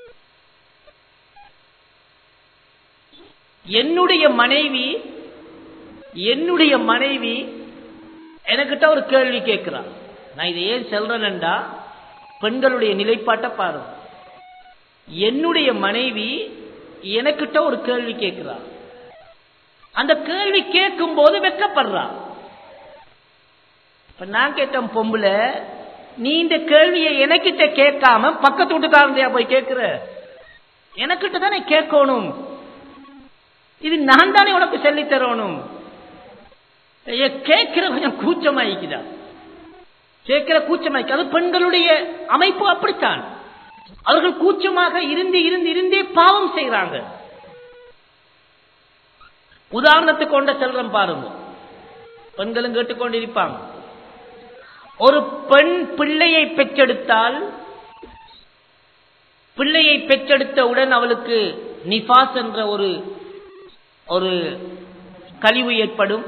என்னுடைய மனைவி என்னுடைய மனைவி எனக்கிட்ட ஒரு கேள்வி கேட்கிறான் நான் இதை ஏன் சொல்றேன்டா பெண்களுடைய நிலைப்பாட்டை பாருங்க என்னுடைய மனைவி எனக்கிட்ட ஒரு கேள்வி கேட்கிறா அந்த கேள்வி கேட்கும் போது வெக்கப்படுறா இப்ப நான் கேட்டேன் பொம்புல நீ இந்த கேள்வியை எனக்கிட்ட கேட்காம பக்கத்து வீட்டுக்காரந்தையா போய் கேட்கிற எனக்கிட்ட தானே கேட்கணும் இது நான் தானே உனக்கு சொல்லி தரணும் கேட்கிற கொஞ்சம் கூச்சமாயிக்குதா கேட்கிற கூச்சமாய்க்கு அது பெண்களுடைய அமைப்பு அப்படித்தான் அவர்கள் கூச்சமாக இருந்து இருந்து இருந்தே பாவம் செய்கிறாங்க உதாரணத்துக்கு கொண்ட செல்றம் பாருங்க பெண்களும் கேட்டுக்கொண்டிருப்பாங்க ஒரு பெண் பிள்ளையை பெற்றெடுத்தால் பிள்ளையை பெற்றெடுத்தவுடன் அவளுக்கு நிபாஸ் என்ற ஒரு ஒரு கழிவு ஏற்படும்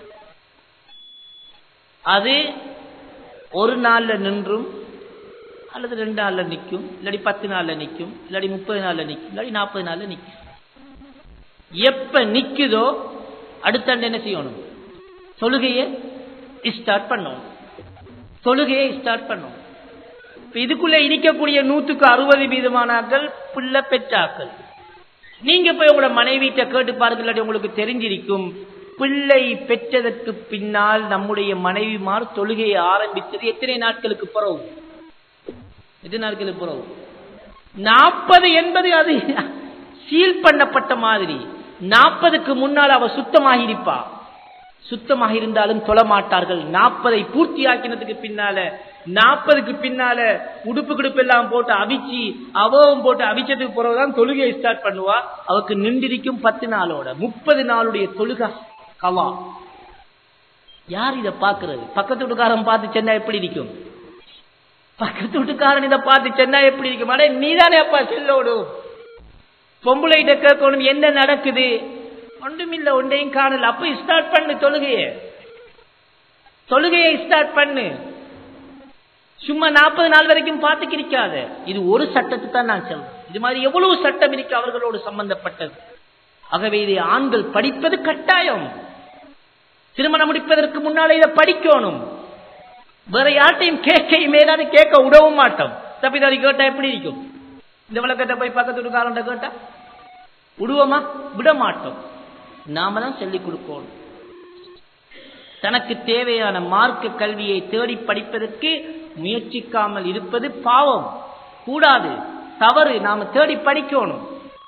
அது ஒரு நாள்ல நின்றும் அல்லது ரெண்டு நாள்ல நிற்கும் இல்லாடி பத்து நாள்ல நிற்கும் இல்லாடி முப்பது நாள்ல நிற்கும் இல்லாடி நாற்பது நாள்ல நிற்கும் எப்ப நிக்குதோ அடுத்த என்ன செய்யணும் தொழுகையை ஸ்டார்ட் பண்ணணும் தொழுகையை ஸ்டார்ட் பண்ணும் இதுக்குள்ள இடிக்கக்கூடிய நூத்துக்கு அறுபது வீதமானாக்கள் பிள்ளை பெற்றாக்கள் நீங்க போய் உங்களோட மனைவிட்ட கேட்டு பாருங்க உங்களுக்கு தெரிஞ்சிருக்கும் பிள்ளை பெற்றதற்கு பின்னால் நம்முடைய மனைவிமார் தொழுகையை ஆரம்பித்தது எத்தனை நாட்களுக்கு பிறகு எத்தனை நாட்களுக்கு பிறகு நாற்பது என்பது அது சீல் பண்ணப்பட்ட மாதிரி நாற்பதுக்கு முன்னால் அவ சுத்தமாகி இருப்பா சுத்தமாக இருந்தாலும் தொழ மாட்டார்கள் நாற்பதை பூர்த்தி ஆக்கினதுக்கு பின்னால நாற்பதுக்கு பின்னால உடுப்பு கிடுப்பு எல்லாம் போட்டு அவிச்சு அவவும் போட்டு அவிச்சதுக்கு பிறகுதான் தொழுகையை ஸ்டார்ட் பண்ணுவா அவருக்கு நின்றிருக்கும் பத்து நாளோட முப்பது நாளுடைய தொழுகை கவா யார் இதை பாக்குறது பக்கத்து வீட்டுக்காரன் பார்த்து சென்னா எப்படி இருக்கும் பக்கத்து வீட்டுக்காரன் இதை பார்த்து சென்னா எப்படி இருக்கும் அடே நீதானே அப்பா செல்லோடும் பொம்பளைகிட்ட கேட்கணும் என்ன நடக்குது ஒன்றுமில்ல ஒன்றையும் காணல அப்ப ஸ்டார்ட் பண்ணு தொழுகைய தொழுகையை ஸ்டார்ட் பண்ணு சும்மா நாற்பது நாள் வரைக்கும் பார்த்துக்கு இருக்காத இது ஒரு சட்டத்தை தான் நான் சொல்றேன் இது மாதிரி எவ்வளவு சட்டம் இருக்கு அவர்களோடு சம்பந்தப்பட்டது ஆகவே இதை ஆண்கள் படிப்பது கட்டாயம் திருமணம் முடிப்பதற்கு முன்னாலே இதை படிக்கணும் வேற யார்ட்டையும் கேட்கையுமே தான் கேட்க விடவும் மாட்டோம் தப்பிதாரி கேட்டா எப்படி இருக்கும் இந்த விளக்கத்தை போய் பக்கத்து வீட்டுக்காரன் கேட்டா விடுவோமா விட மாட்டோம் நாம தான் சொல்லிக் கொடுக்கணும் தனக்கு தேவையான மார்க்க கல்வியை தேடி படிப்பதற்கு முயற்சிக்காமல் இருப்பது பாவம் கூடாது தவறு நாம தேடி படிக்கணும்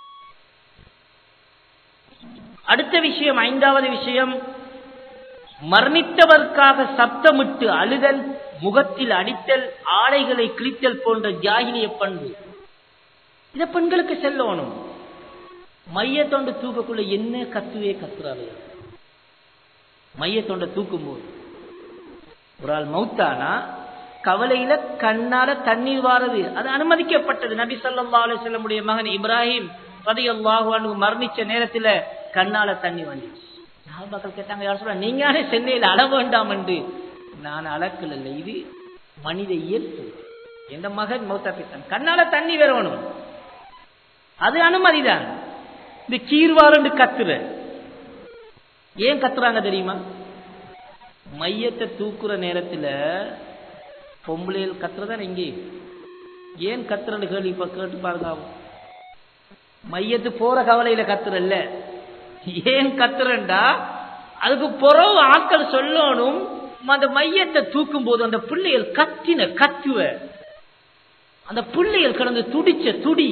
அடுத்த விஷயம் ஐந்தாவது விஷயம் மரணித்தவர்க்காக சப்தமிட்டு அழுதல் முகத்தில் அடித்தல் ஆடைகளை கிழித்தல் போன்ற ஜாகிலிய பண்பு இத பெண்களுக்கு செல்லணும் மைய தொண்டு தூக்கக்குள்ள என்ன கத்துவே கத்துறாரு மைய தொண்டை தூக்கும் போது ஒரு ஆள் மௌத்தானா கவலையில கண்ணால தண்ணீர் வாரது அது அனுமதிக்கப்பட்டது நபி சொல்லா அலுவலமுடைய மகன் இப்ராஹிம் பதியல்லாஹு மரணிச்ச நேரத்துல கண்ணால தண்ணி வந்துச்சு மக்கள் கேட்டாங்க யார் சொல்ல நீங்களே சென்னையில் அள வேண்டாம் என்று நான் அளக்கல இல்லை இது மனித இயல்பு எந்த மகன் மௌத்தா பேசான் கண்ணால தண்ணி வரணும் அது அனுமதிதான் இந்த கீர்வாரண்டு கத்துற ஏன் கத்துறாங்க தெரியுமா மையத்தை தூக்குற நேரத்துல பொம்பளைகள் கத்துறதான் எங்கே ஏன் கத்துறன்னு கேள்வி இப்ப கேட்டு பாருங்க மையத்து போற கவலையில கத்துறல்ல ஏன் கத்துறண்டா அதுக்கு புறவு ஆட்கள் சொல்லணும் அந்த மையத்தை தூக்கும் போது அந்த பிள்ளைகள் கத்தின கத்துவ அந்த பிள்ளைகள் கடந்து துடிச்ச துடி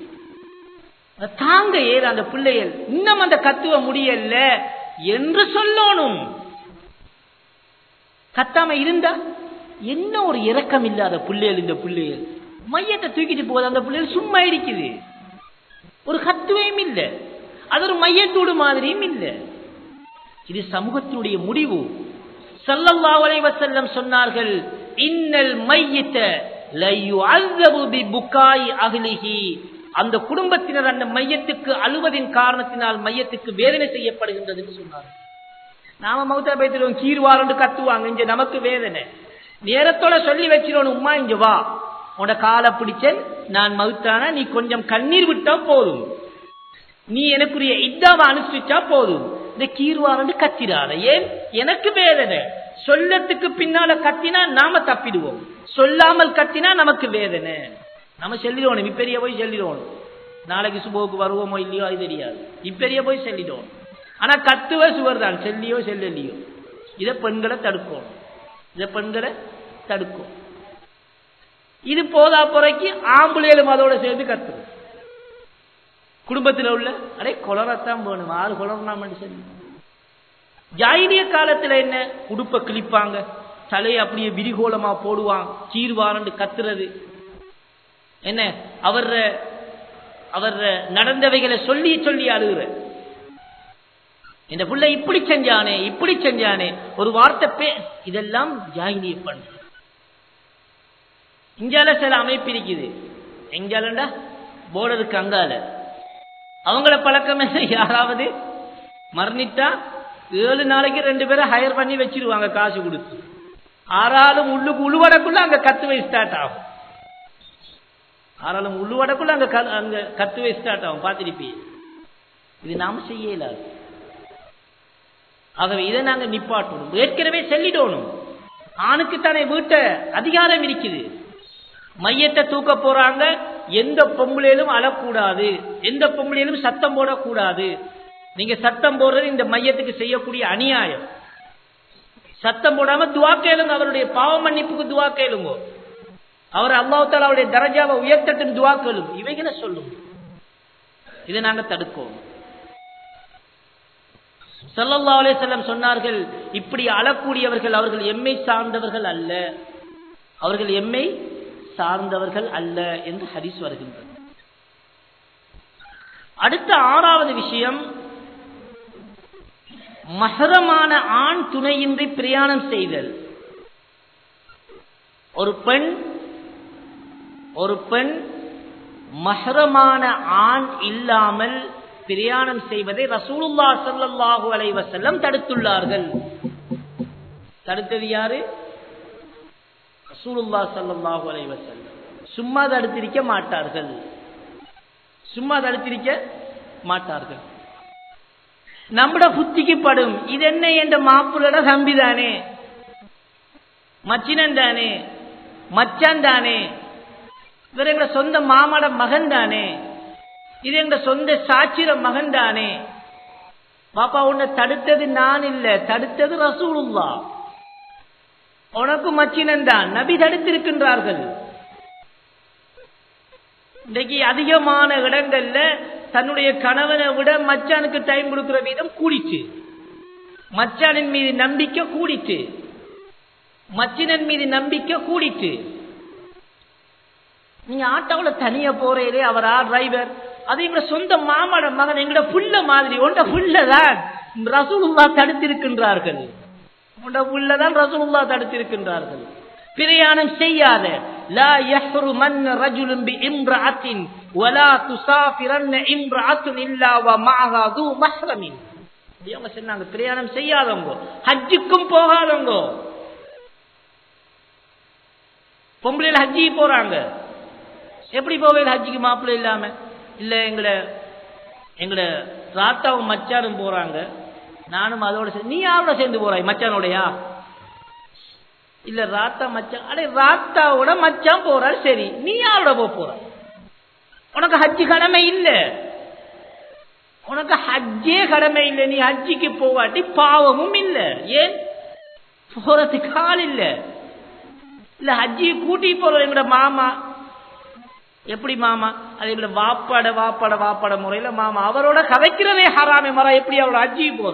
தாங்க ஏற அந்த பிள்ளைகள் இன்னும் அந்த கத்துவ முடியல என்று சொல்லணும் கத்தாம இருந்தா என்ன ஒரு இரக்கம் இல்லாத பிள்ளைகள் இந்த பிள்ளைகள் மையத்தை தூக்கிட்டு போகுது அந்த பிள்ளைகள் சும்மா இருக்குது ஒரு கத்துவையும் இல்லை அது ஒரு மையத்தோடு மாதிரியும் இல்லை இது சமூகத்தினுடைய முடிவு சல்லல்லா வசல்லம் சொன்னார்கள் இன்னல் மையத்த அந்த குடும்பத்தினர் அந்த மையத்துக்கு அழுவதின் காரணத்தினால் மையத்துக்கு வேதனை செய்யப்படுகின்றது சொன்னார் நாம மௌத்தா பேத்திருவோம் கீர்வாரண்டு கத்துவாங்க இங்க நமக்கு வேதனை நேரத்தோட சொல்லி வச்சிடணும் உமா இங்க வா உன காலை பிடிச்சேன் நான் மவுத்தான நீ கொஞ்சம் கண்ணீர் விட்டா போதும் நீ எனக்குரிய இதாவை அனுப்பிச்சா போதும் இந்த கீர்வாரண்டு கத்திராத ஏன் எனக்கு வேதனை சொல்லத்துக்கு பின்னால கத்தினா நாம தப்பிடுவோம் சொல்லாமல் கத்தினா நமக்கு வேதனை நம்ம சொல்லிடுவோம் இப்பெரிய போய் சொல்லிடுவோம் நாளைக்கு சுபோக்கு வருவோமோ இல்லையோ அது தெரியாது இப்பெரிய போய் சொல்லிடுவோம் ஆனா கத்துவ சுவர் தான் செல்லியோ செல்லலையோ இதை பெண்களை தடுக்கும் இதை பெண்களை தடுக்கும் இது போதா புறைக்கு ஆம்புலையிலும் அதோட சேர்ந்து கத்துரும் குடும்பத்தில் உள்ள அடே கொலரத்தான் போகணும் ஆறு கொலரணும் சொல்லி ஜாயிலிய காலத்துல என்ன உடுப்ப கிழிப்பாங்க தலையை அப்படியே விரிகோலமா போடுவான் சீர்வாரண்டு கத்துறது என்ன அவர் அவர் நடந்தவைகளை சொல்லி சொல்லி அழுகுற இந்த புள்ள இப்படி செஞ்சானே இப்படி செஞ்சானே ஒரு வார்த்தை பே இதெல்லாம் ஜாயிலிய பண்ற இங்கால சில அமைப்பு இருக்குது எங்காலண்டா போர்டருக்கு அங்கால அவங்கள பழக்கமே யாராவது மரணிட்டா ஏழு நாளைக்கு ரெண்டு பேரும் ஹயர் பண்ணி வச்சிருவாங்க காசு கொடுத்து ஆறாலும் உள்ளுக்கு உழுவடக்குள்ள அங்க கத்துவை ஸ்டார்ட் ஆகும் ஆறாலும் உள்ளுவடக்குள்ள அங்க அங்க கத்துவை ஸ்டார்ட் ஆகும் பார்த்திருப்பீங்க இது நாம செய்ய இயலாது ஆகவே இதை நாங்க நிப்பாட்டணும் ஏற்கனவே செல்லிடணும் ஆணுக்கு தானே வீட்டை அதிகாரம் இருக்குது மையத்தை தூக்க போறாங்க எந்த பொம்பளையிலும் அழக்கூடாது எந்த பொம்பளையிலும் சத்தம் போடக்கூடாது நீங்க சத்தம் போடுறது இந்த மையத்துக்கு செய்யக்கூடிய அநியாயம் சத்தம் போடாம துவா கேளுங்க அவருடைய பாவ மன்னிப்புக்கு துவா கேளுங்க அவர் அல்லாஹால அவருடைய தரஜாவை உயர்த்தட்டும் துவா கேளுங்க இவைகளை சொல்லும் இதை நாங்க தடுக்கோம் சல்லல்லா அலிசல்லம் சொன்னார்கள் இப்படி அழக்கூடியவர்கள் அவர்கள் எம்மை சார்ந்தவர்கள் அல்ல அவர்கள் எம்மை சார்ந்தவர்கள் அல்ல என்று ஹரிஸ் வருகின்றது அடுத்த ஆறாவது விஷயம் மகரமான ஆண் துணையின்றி பிரயாணம் செய்தல் ஒரு பெண் ஒரு பெண் மஹரமான ஆண் இல்லாமல் பிரயாணம் செய்வதை ரசூலுல்லா சல்லாஹூ அலைவசல்லம் தடுத்துள்ளார்கள் தடுத்தது யாரு ரசூலுல்லா சல்லாஹூ அலைவசல்லம் சும்மா தடுத்திருக்க மாட்டார்கள் சும்மா தடுத்திருக்க மாட்டார்கள் நம்மட புத்திக்கு படும் இது என்ன என்ற மாப்பிள்ளோட தம்பி தானே மச்சினன் தானே மச்சான் தானே இவர் எங்க சொந்த மாமாட மகன் தானே இது எங்க சொந்த சாட்சிர மகன் தானே பாப்பா உன்னை தடுத்தது நான் இல்ல தடுத்தது ரசூலுல்லா உனக்கு மச்சினன் தான் நபி தடுத்திருக்கின்றார்கள் இன்றைக்கு அதிகமான இடங்கள்ல தன்னுடைய கணவனை விட மச்சானுக்கு டைம் கொடுக்கிற வீதம் கூடிச்சு மச்சானின் மீது நம்பிக்கை கூடிச்சு மச்சினன் மீது நம்பிக்கை கூடிச்சு நீங்க ஆட்டோவில் தனியா போறீரே அவரா டிரைவர் அது எங்க சொந்த மாமாட மகன் எங்கட புள்ள மாதிரி ஒன்ற புள்ளதான் ரசூலுல்லா தடுத்திருக்கின்றார்கள் உண்ட புள்ளதான் ரசூலுல்லா தடுத்திருக்கின்றார்கள் பிரயாணம் செய்யாத لا يحرمن رجل بامرأة ولا تسافرن امرأة إلا ومعها ذو محرم அவங்க சொன்னாங்க பிரயாணம் செய்யாதவங்க ஹஜ்ஜுக்கும் போகாதவங்க பொம்பளையில ஹஜ்ஜி போறாங்க எப்படி போவேன் ஹஜ்ஜிக்கு மாப்பிள்ளை இல்லாம இல்ல எங்கட எங்கட ராத்தாவும் மச்சானும் போறாங்க நானும் அதோட நீ யாரோட சேர்ந்து போறாய் மச்சானோடையா இல்ல ராத்தா மச்சான் அடே ராத்தாவோட மச்சான் போறாரு சரி நீ யாரோட போக போற உனக்கு ஹஜ்ஜி கடமை இல்ல உனக்கு ஹஜ்ஜே கடமை இல்லை நீ ஹஜ்ஜிக்கு போகாட்டி பாவமும் இல்ல ஏன் போறதுக்கு ஆள் இல்ல இல்ல ஹஜ்ஜியை கூட்டி போறது எங்கட மாமா எப்படி மாமா அதே போல வாப்பாட வாப்பாட வாப்பாட முறையில மாமா அவரோட கதைக்கிறதே ஹராமே மரா எப்படி அவரோட ஹஜ்ஜி போற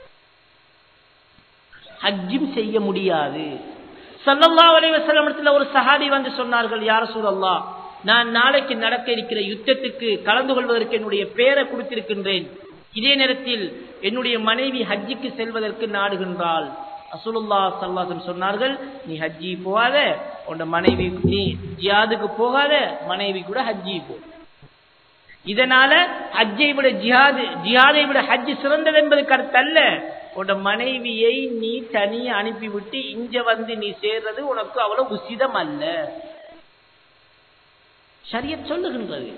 ஹஜ்ஜும் செய்ய முடியாது சல்லல்லா அலைவசல்லமத்துல ஒரு சஹாபி வந்து சொன்னார்கள் யார சூழல்லா நான் நாளைக்கு நடக்க இருக்கிற யுத்தத்துக்கு கலந்து கொள்வதற்கு என்னுடைய பேரை கொடுத்திருக்கின்றேன் இதே நேரத்தில் என்னுடைய மனைவி ஹஜ்ஜிக்கு செல்வதற்கு நாடுகின்றாள் அசுலுல்லா சல்லாசம் சொன்னார்கள் நீ ஹஜ்ஜி போகாத உன் மனைவி நீ ஜியாதுக்கு போகாத மனைவி கூட ஹஜ்ஜி போ இதனால ஹஜ்ஜை விட ஜிஹாது ஜிஹாதை விட ஹஜ் சிறந்தது என்பது கருத்தல்ல உன் மனைவியை நீ தனியே அனுப்பிவிட்டு இங்க வந்து நீ சேர்றது உனக்கு அவ்வளவு உசிதம் அல்ல சரிய சொல்லுகின்றது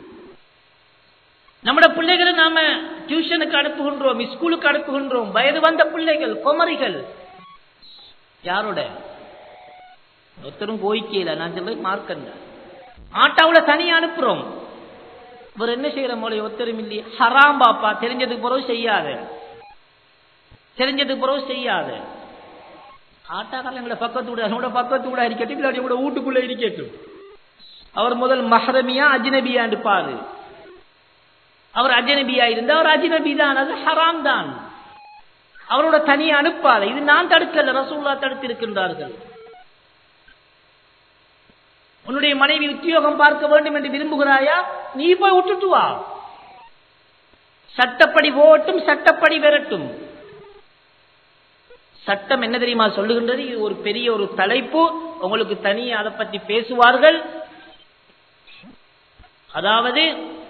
நம்மட பிள்ளைகளை நாம டியூஷனுக்கு அனுப்புகின்றோம் ஸ்கூலுக்கு அனுப்புகின்றோம் வயது வந்த பிள்ளைகள் குமரிகள் யாரோட ஒருத்தரும் போய்க்கல நான் சொல்றது மார்க்கண்ட ஆட்டாவுல தனியா அனுப்புறோம் இவர் என்ன செய்யற மொழி ஒத்தரும் இல்லையே ஹராம் பாப்பா தெரிஞ்சதுக்கு பிறகு செய்யாத தெரிஞ்சதுக்கு பிறகு செய்யாத ஆட்டாக்காரன் எங்களை பக்கத்து விட என்னோட பக்கத்து விட இருக்கட்டும் இல்லாட்டி கூட வீட்டுக்குள்ள இருக்கட்டும் அவர் முதல் மஹரமியா அஜ்னபியாண்டு பாரு அவர் அஜனபியா இருந்தா அவர் அஜனபி தான் அது ஹராம் தான் அவரோட தனியை அனுப்பாத இது நான் தடுக்கல ரசூல்லா தடுத்திருக்கின்றார்கள் உன்னுடைய மனைவி உத்தியோகம் பார்க்க வேண்டும் என்று விரும்புகிறாயா நீ போய் விட்டுட்டு வா சட்டப்படி போட்டும் சட்டப்படி விரட்டும் சட்டம் என்ன தெரியுமா சொல்லுகின்றது இது ஒரு பெரிய ஒரு தலைப்பு உங்களுக்கு தனியே அதை பற்றி பேசுவார்கள் அதாவது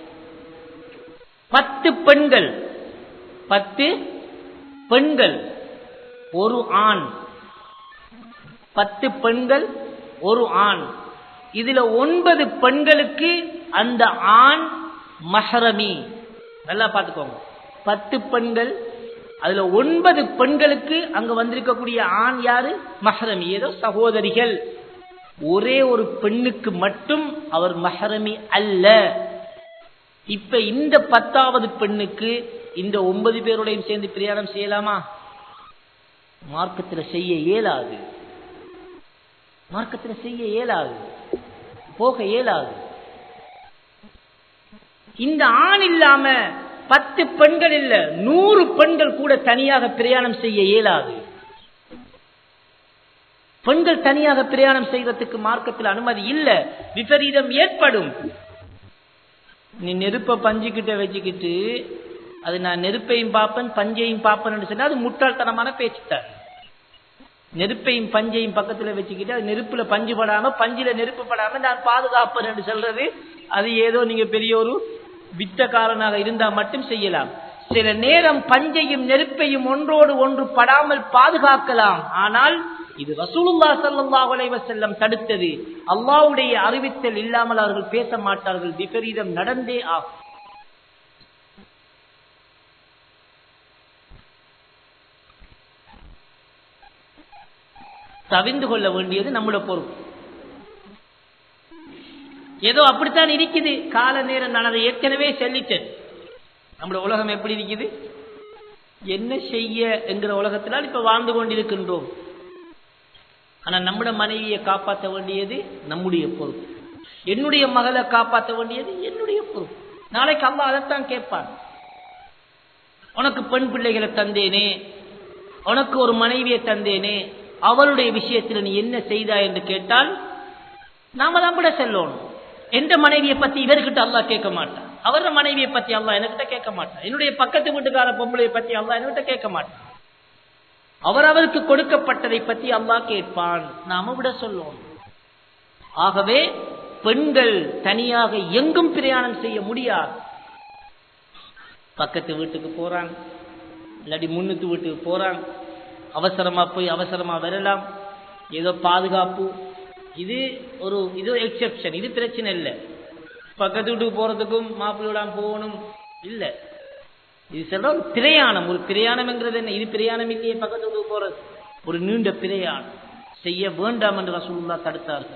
பத்து பெண்கள் பத்து பெண்கள் ஒரு ஆண் பத்து பெண்கள் ஒரு ஆண் இதுல ஒன்பது பெண்களுக்கு அந்த ஆண் மஹரமி நல்லா பார்த்துக்கோங்க பத்து பெண்கள் அதுல ஒன்பது பெண்களுக்கு அங்க வந்திருக்கக்கூடிய ஆண் யாரு மஹரமி ஏதோ சகோதரிகள் ஒரே ஒரு பெண்ணுக்கு மட்டும் அவர் மஹரமி அல்ல இப்ப இந்த பத்தாவது பெண்ணுக்கு இந்த ஒன்பது பேரோடையும் சேர்ந்து பிரயாணம் செய்யலாமா மார்க்கத்தில் செய்ய இயலாது மார்க்கத்தில் செய்ய இயலாது போக இயலாது இந்த ஆண் இல்லாம பத்து பெண்கள் இல்ல நூறு பெண்கள் கூட தனியாக பிரயாணம் செய்ய இயலாது பெண்கள் தனியாக பிரயாணம் செய்வதற்கு மார்க்கத்தில் அனுமதி இல்ல விபரீதம் ஏற்படும் நீ நெருப்ப பஞ்சுக்கிட்ட வச்சுக்கிட்டு அது நான் நெருப்பையும் பார்ப்பேன் பஞ்சையும் பார்ப்பேன் சொன்னா அது முட்டாள்தனமான பேச்சுத்தான் நெருப்பையும் பஞ்சையும் பக்கத்துல வச்சுக்கிட்டு அது நெருப்புல பஞ்சு படாம பஞ்சில நெருப்பு படாம நான் பாதுகாப்பேன் என்று சொல்றது அது ஏதோ நீங்க பெரிய ஒரு வித்தக்காரனாக இருந்தா மட்டும் செய்யலாம் சில நேரம் பஞ்சையும் நெருப்பையும் ஒன்றோடு ஒன்று படாமல் பாதுகாக்கலாம் ஆனால் இது ரசூலுல்லா ஸல்லல்லாஹு அலைஹி வஸல்லம் தடுத்தது அல்லாஹ்வுடைய அறிவித்தல் இல்லாமல் அவர்கள் பேச மாட்டார்கள் விபரீதம் நடந்தே ஆகும் தவிந்து கொள்ள வேண்டியது நம்மளோட பொறுப்பு ஏதோ அப்படித்தான் இருக்குது கால நேரம் நான் அதை ஏற்கனவே சொல்லிட்டேன் நம்மளோட உலகம் எப்படி இருக்குது என்ன செய்ய என்கிற உலகத்தினால் இப்ப வாழ்ந்து கொண்டிருக்கின்றோம் ஆனா நம்மட மனைவியை காப்பாற்ற வேண்டியது நம்முடைய பொறுப்பு என்னுடைய மகளை காப்பாற்ற வேண்டியது என்னுடைய பொறுப்பு நாளைக்கு அம்மா அதைத்தான் கேட்பான் உனக்கு பெண் பிள்ளைகளை தந்தேனே உனக்கு ஒரு மனைவியை தந்தேனே அவளுடைய விஷயத்தில் நீ என்ன செய்தாய் என்று கேட்டால் நாம தான் கூட செல்லணும் எந்த மனைவியை பத்தி இவர்கிட்ட அல்லாஹ் கேட்க மாட்டான் அவர மனைவியை பத்தி அல்லாஹ் என்கிட்ட கேட்க மாட்டான் என்னுடைய பக்கத்து வீட்டுக்கார பொம்பளையை பத்தி அல்லாஹ் என்கிட்ட கேட்க மாட்டான் அவர் அவருக்கு கொடுக்கப்பட்டதை பத்தி அல்லாஹ் கேட்பான் நாம விட சொல்லுவோம் ஆகவே பெண்கள் தனியாக எங்கும் பிரயாணம் செய்ய முடியாது பக்கத்து வீட்டுக்கு போறான் இல்லாட்டி முன்னுக்கு வீட்டுக்கு போறான் அவசரமா போய் அவசரமா வரலாம் ஏதோ பாதுகாப்பு இது ஒரு இது எக்ஸெப்ஷன் இது பிரச்சனை இல்லை பக்கத்து வீட்டுக்கு போறதுக்கும் மாப்பிள்ளையோட போகணும் இல்ல இது சொல்ற ஒரு பிரயாணம் ஒரு பிரயாணம்ங்கிறது என்ன இது பிரயாணம் இல்லையே பக்கத்து வீட்டுக்கு போறது ஒரு நீண்ட பிரயாணம் செய்ய வேண்டாம் என்று ரசூலுல்லா தடுத்தார்கள்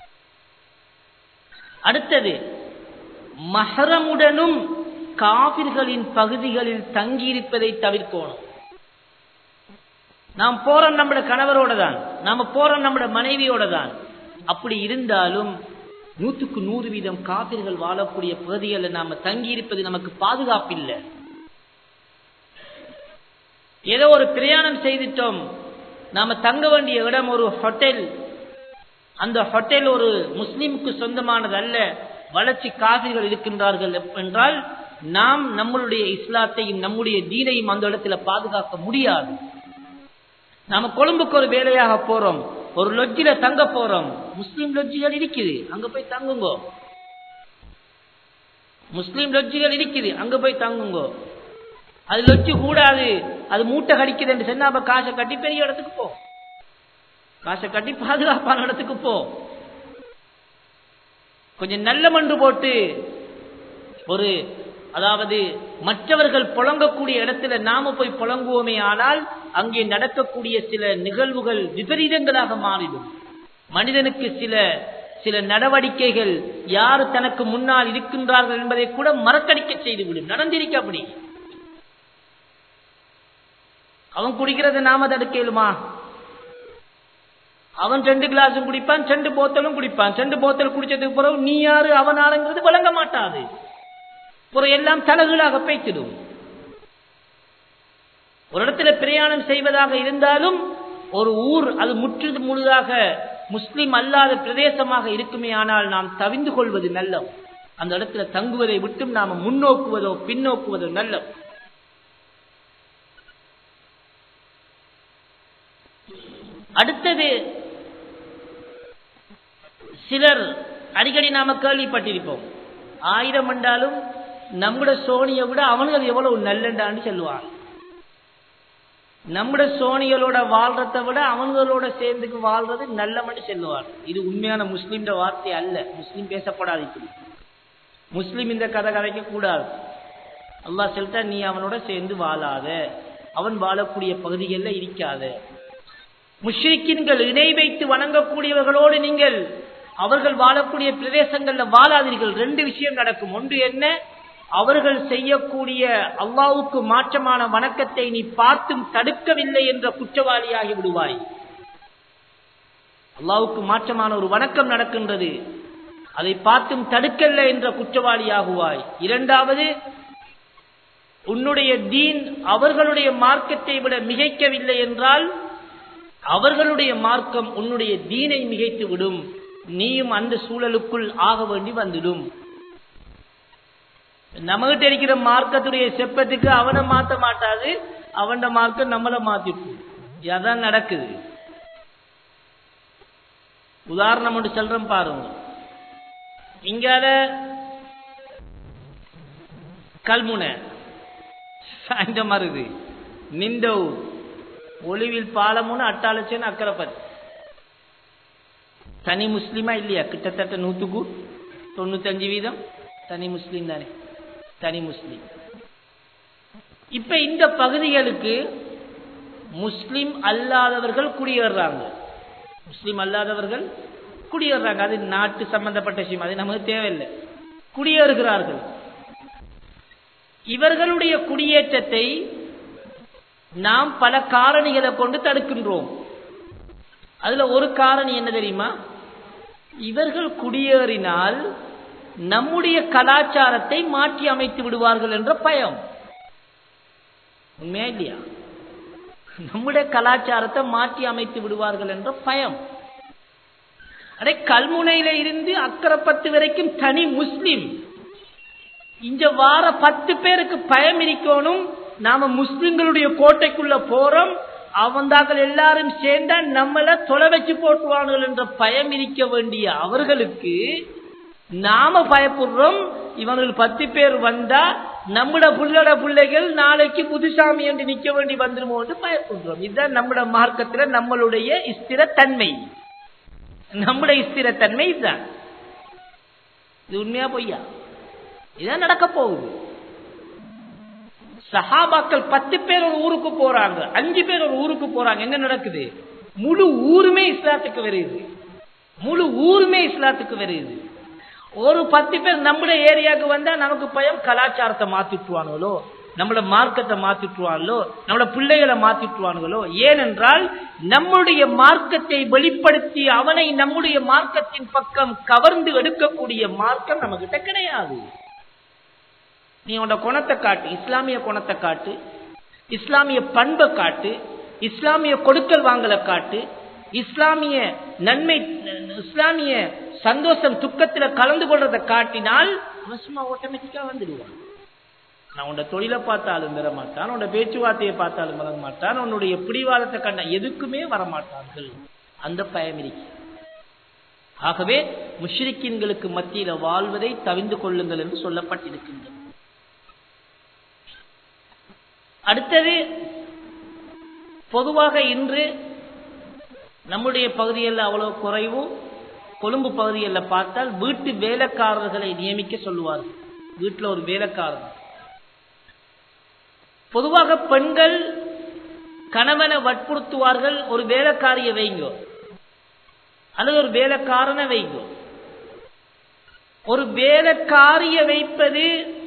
அடுத்தது மஹரமுடனும் காபிர்களின் பகுதிகளில் தங்கியிருப்பதை தவிர்க்கணும் நாம் போறோம் நம்மட கணவரோட தான் நாம போறோம் நம்மட மனைவியோட தான் அப்படி இருந்தாலும் நூற்றுக்கு நூறு வீதம் காபிர்கள் வாழக்கூடிய பகுதிகளில் நாம தங்கி இருப்பது நமக்கு பாதுகாப்பு இல்லை ஏதோ ஒரு பிரயாணம் செய்துட்டோம் நாம தங்க வேண்டிய இடம் ஒரு ஹோட்டல் அந்த ஹோட்டல் ஒரு முஸ்லிமுக்கு சொந்தமானது அல்ல வளர்ச்சி காவிர்கள் இருக்கின்றார்கள் என்றால் நாம் நம்மளுடைய இஸ்லாத்தையும் நம்முடைய தீனையும் அந்த இடத்துல பாதுகாக்க முடியாது நாம கொழும்புக்கு ஒரு வேலையாக போறோம் ஒரு லொஜ்ஜில தங்க போறோம் முஸ்லீம் லொஜ்ஜிகள் இருக்குது அங்க போய் தங்குங்க முஸ்லீம் லொஜ்ஜிகள் இருக்குது அங்க போய் தங்குங்க அது லொஜ்ஜு கூடாது அது மூட்டை கடிக்குது என்று சொன்னா அப்ப காசை கட்டி பெரிய இடத்துக்கு போ காசை கட்டி பாதுகாப்பான இடத்துக்கு போ கொஞ்சம் நல்ல மண்டு போட்டு ஒரு அதாவது மற்றவர்கள் புழங்கக்கூடிய இடத்துல நாம போய் புழங்குவோமே ஆனால் அங்கே நடக்கக்கூடிய சில நிகழ்வுகள் விபரீதங்களாக மாறிடும் மனிதனுக்கு சில சில நடவடிக்கைகள் யார் தனக்கு முன்னால் இருக்கின்றார்கள் என்பதை கூட மறக்கடிக்க செய்துவிடும் நடந்திருக்க அப்படி அவன் குடிக்கிறத நாம தடுக்கலுமா அவன் ரெண்டு கிளாஸும் குடிப்பான் ரெண்டு போத்தலும் குடிப்பான் ரெண்டு போத்தல் குடிச்சதுக்கு பிறகு நீ யாரு அவன் ஆளுங்கிறது வழங்க மாட்டாது பிறகு எல்லாம் தலகுலாக பேச்சிடும் ஒரு இடத்துல பிரயாணம் செய்வதாக இருந்தாலும் ஒரு ஊர் அது முற்று முழுதாக முஸ்லிம் அல்லாத பிரதேசமாக இருக்குமே ஆனால் நாம் தவிந்து கொள்வது நல்லம் அந்த இடத்துல தங்குவதை விட்டும் நாம முன்னோக்குவதோ பின்னோக்குவதோ நல்லம் அடுத்தது சிலர் அடிக்கடி நாம கேள்விப்பட்டிருப்போம் ஆயிரம் என்றாலும் நம்முட சோனியை விட அவனுக்கு எவ்வளவு நல்லண்டான்னு சொல்லுவான் நம்முட சோனிகளோட வாழ்றதை விட அவங்களோட சேர்ந்துக்கு வாழ்றது நல்லவன்னு சொல்லுவார் இது உண்மையான முஸ்லீம் வார்த்தை அல்ல முஸ்லீம் பேசப்படாது இப்படி முஸ்லீம் இந்த கதை கதைக்க கூடாது அல்லா சொல்லிட்டா நீ அவனோட சேர்ந்து வாழாத அவன் வாழக்கூடிய பகுதிகளில் இருக்காத முஷ்ரிக்கின்கள் இணை வைத்து வணங்கக்கூடியவர்களோடு நீங்கள் அவர்கள் வாழக்கூடிய பிரதேசங்கள்ல வாழாதீர்கள் ரெண்டு விஷயம் நடக்கும் ஒன்று என்ன அவர்கள் செய்யக்கூடிய அல்லாவுக்கு மாற்றமான வணக்கத்தை நீ பார்த்தும் தடுக்கவில்லை என்ற குற்றவாளியாகி விடுவாய் அல்லாவுக்கு மாற்றமான ஒரு வணக்கம் நடக்கின்றது அதை பார்த்தும் தடுக்கல்ல என்ற குற்றவாளியாகுவாய் இரண்டாவது உன்னுடைய தீன் அவர்களுடைய மார்க்கத்தை விட மிகைக்கவில்லை என்றால் அவர்களுடைய மார்க்கம் உன்னுடைய தீனை மிகைத்து விடும் நீயும் அந்த சூழலுக்குள் ஆக வேண்டி வந்துடும் நம்மகிட்ட இருக்கிற மார்க்கத்துடைய செப்பத்துக்கு அவனை மாத்த மாட்டாது அவன் மார்க்கம் நம்மளை மாத்திட்டு அதான் நடக்குது உதாரணம் ஒன்று சொல்றேன் பாருங்க இங்கால கல்முனை சாய்ந்த மருது நிந்தவு ஒளிவில் பாலமுன்னு அட்டாளச்சேன்னு அக்கறைப்பது தனி முஸ்லீமா இல்லையா கிட்டத்தட்ட நூத்துக்கு தொண்ணூத்தஞ்சு வீதம் தனி முஸ்லீம் தானே தனி முஸ்லீம் இப்ப இந்த பகுதிகளுக்கு முஸ்லிம் அல்லாதவர்கள் குடியேறாங்க முஸ்லிம் அல்லாதவர்கள் குடியேறாங்க அது நாட்டு சம்பந்தப்பட்ட விஷயம் அது நமக்கு தேவையில்லை குடியேறுகிறார்கள் இவர்களுடைய குடியேற்றத்தை நாம் பல காரணிகளை கொண்டு தடுக்கின்றோம் அதுல ஒரு காரணி என்ன தெரியுமா இவர்கள் குடியேறினால் நம்முடைய கலாச்சாரத்தை மாற்றி அமைத்து விடுவார்கள் என்ற பயம் உண்மையா இல்லையா நம்முடைய கலாச்சாரத்தை மாற்றி அமைத்து விடுவார்கள் என்ற பயம் அடே கல்முனையில இருந்து அக்கரைப்பத்து வரைக்கும் தனி முஸ்லிம் இங்க வார பத்து பேருக்கு பயம் இருக்கணும் நாம முஸ்லிம்களுடைய கோட்டைக்குள்ள போறோம் அவந்தாக்கள் எல்லாரும் சேர்ந்தா நம்மள தொலை வச்சு போட்டுவார்கள் என்ற பயம் இருக்க வேண்டிய அவர்களுக்கு நாம பயப்படுறோம் இவர்கள் பத்து பேர் வந்தா நம்மட புள்ளட பிள்ளைகள் நாளைக்கு புதுசாமி என்று நிக்க வேண்டி வந்துருமோ என்று பயப்படுறோம் இதுதான் நம்மட மார்க்கத்துல நம்மளுடைய ஸ்திரத்தன்மை நம்முடைய ஸ்திரத்தன்மை இதுதான் இது உண்மையா பொய்யா இதான் நடக்க போகுது சஹாபாக்கள் பத்து பேர் ஒரு ஊருக்கு போறாங்க அஞ்சு பேர் ஒரு ஊருக்கு போறாங்க என்ன நடக்குது முழு ஊருமே இஸ்லாத்துக்கு வருது முழு ஊருமே இஸ்லாத்துக்கு வருது ஒரு பத்து பேர் நம்முடைய ஏரியாவுக்கு வந்தா நமக்கு பயம் கலாச்சாரத்தை மாத்திட்டுவானுங்களோ நம்மளோட மார்க்கத்தை மாத்திட்டுவாங்களோ நம்மளோட பிள்ளைகளை மாத்திட்டுவானுங்களோ ஏனென்றால் நம்முடைய மார்க்கத்தை வெளிப்படுத்தி அவனை நம்முடைய மார்க்கத்தின் பக்கம் கவர்ந்து எடுக்கக்கூடிய மார்க்கம் நம்ம கிட்ட கிடையாது நீ உன்னோட குணத்தை காட்டு இஸ்லாமிய குணத்தை காட்டு இஸ்லாமிய பண்பை காட்டு இஸ்லாமிய கொடுக்கல் வாங்கலை காட்டு இஸ்லாமிய நன்மை இஸ்லாமிய சந்தோஷம் துக்கத்துல கலந்து கொள்றதை காட்டினால் சும்மா ஆட்டோமேட்டிக்கா வந்துடுவான் நான் உன்னோட தொழிலை பார்த்தாலும் பெற மாட்டான் உன்னோட பேச்சுவார்த்தையை பார்த்தாலும் வர மாட்டான் உன்னுடைய பிடிவாதத்தை கண்ட எதுக்குமே வரமாட்டார்கள் அந்த பயம் இருக்கு ஆகவே முஷ்ரிக்கின்களுக்கு மத்தியில வாழ்வதை தவிந்து கொள்ளுங்கள் என்று சொல்லப்பட்டிருக்கின்றது அடுத்தது பொதுவாக இன்று நம்முடைய பகுதிகளில் அவ்வளவு குறைவும் கொழும்பு பகுதிகளில் பார்த்தால் வீட்டு வேலைக்காரர்களை நியமிக்க சொல்லுவார்கள் வீட்டில் ஒரு வேலைக்காரர் பொதுவாக பெண்கள் கணவனை வற்புறுத்துவார்கள் ஒரு வேலைக்காரிய வைங்கோ அல்லது ஒரு வேலைக்காரனை வைங்கோ ஒரு வேலைக்காரிய வைப்பது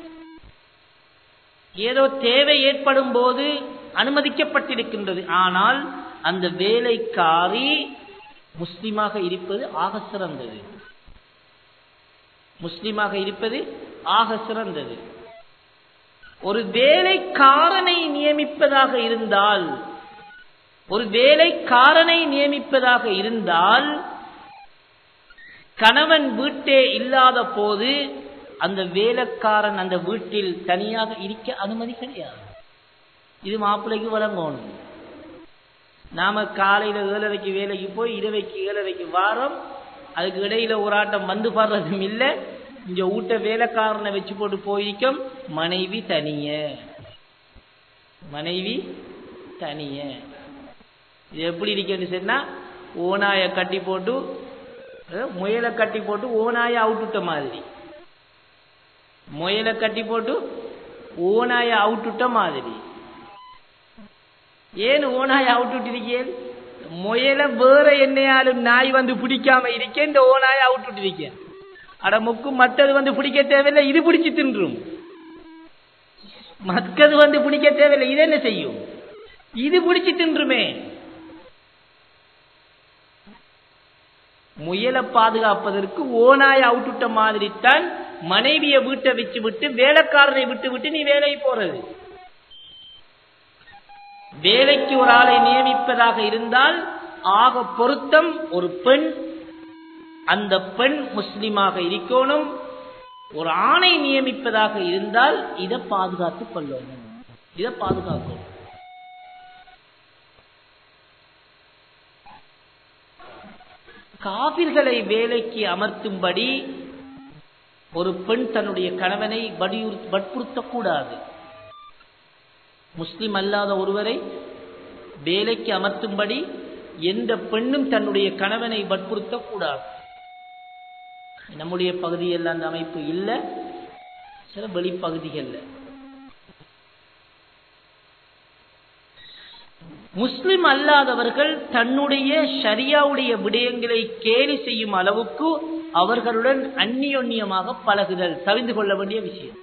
ஏதோ தேவை ஏற்படும் போது அனுமதிக்கப்பட்டிருக்கின்றது ஆனால் அந்த வேலைக்காரி முஸ்லிமாக இருப்பது ஆக சிறந்தது முஸ்லிமாக இருப்பது ஆக சிறந்தது ஒரு வேலைக்காரனை நியமிப்பதாக இருந்தால் ஒரு வேலைக்காரனை நியமிப்பதாக இருந்தால் கணவன் வீட்டே இல்லாத போது அந்த வேலைக்காரன் அந்த வீட்டில் தனியாக இருக்க அனுமதி கிடையாது இது மாப்பிள்ளைக்கு வழங்கணும் நாம காலையில ஏழரைக்கு வேலைக்கு போய் இரவைக்கு ஏழரைக்கு வாரம் அதுக்கு இடையில ஒரு ஆட்டம் வந்து பாடுறதும் இல்லை இங்க ஊட்ட வேலைக்காரனை வச்சு போட்டு போயிருக்கும் மனைவி தனிய மனைவி தனிய இது எப்படி இருக்குன்னு சொன்னா ஓனாய கட்டி போட்டு முயலை கட்டி போட்டு ஓனாய அவுட்டுட்ட மாதிரி முயலை கட்டி போட்டு ஓனாய அவுட்டுட்ட மாதிரி ஏன் ஓனாய் அவுட்டுட்டிருக்கேன் முயல வேற என்னையாலும் நாய் வந்து பிடிக்காம இருக்கேன் இந்த ஓனாய் அவுட்டுட்டிருக்கேன் அட முக்கு மத்தது வந்து பிடிக்க தேவையில்லை இது பிடிச்சு தின்றும் மக்கது வந்து பிடிக்க தேவையில்லை இது என்ன செய்யும் இது பிடிச்சு தின்றுமே முயலை பாதுகாப்பதற்கு ஓனாய் அவுட்டுட்ட மாதிரி தான் மனைவியை வீட்டை வச்சு விட்டு வேலைக்காரனை விட்டு விட்டு நீ வேலைக்கு போறது வேலைக்கு ஒரு ஆளை நியமிப்பதாக இருந்தால் ஆக பொருத்தம் ஒரு பெண் அந்த பெண் முஸ்லிமாக இருக்கணும் ஒரு ஆணை நியமிப்பதாக இருந்தால் இதை பாதுகாத்துக் கொள்ளணும் இதை பாதுகாக்கணும் காபிர்களை வேலைக்கு அமர்த்தும்படி ஒரு பெண் தன்னுடைய கணவனை வற்புறுத்தக்கூடாது முஸ்லிம் அல்லாத ஒருவரை வேலைக்கு அமர்த்தும்படி எந்த பெண்ணும் தன்னுடைய கணவனை வற்புறுத்தக்கூடாது நம்முடைய பகுதியில் அந்த அமைப்பு இல்லை சில வெளிப்பகுதிகளில் முஸ்லிம் அல்லாதவர்கள் தன்னுடைய ஷரியாவுடைய விடயங்களை கேலி செய்யும் அளவுக்கு அவர்களுடன் அந்நியோன்யமாக பழகுதல் தவிந்து கொள்ள வேண்டிய விஷயம்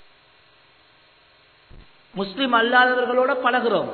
முஸ்லிம் அல்லாதவர்களோட பழகிறோம்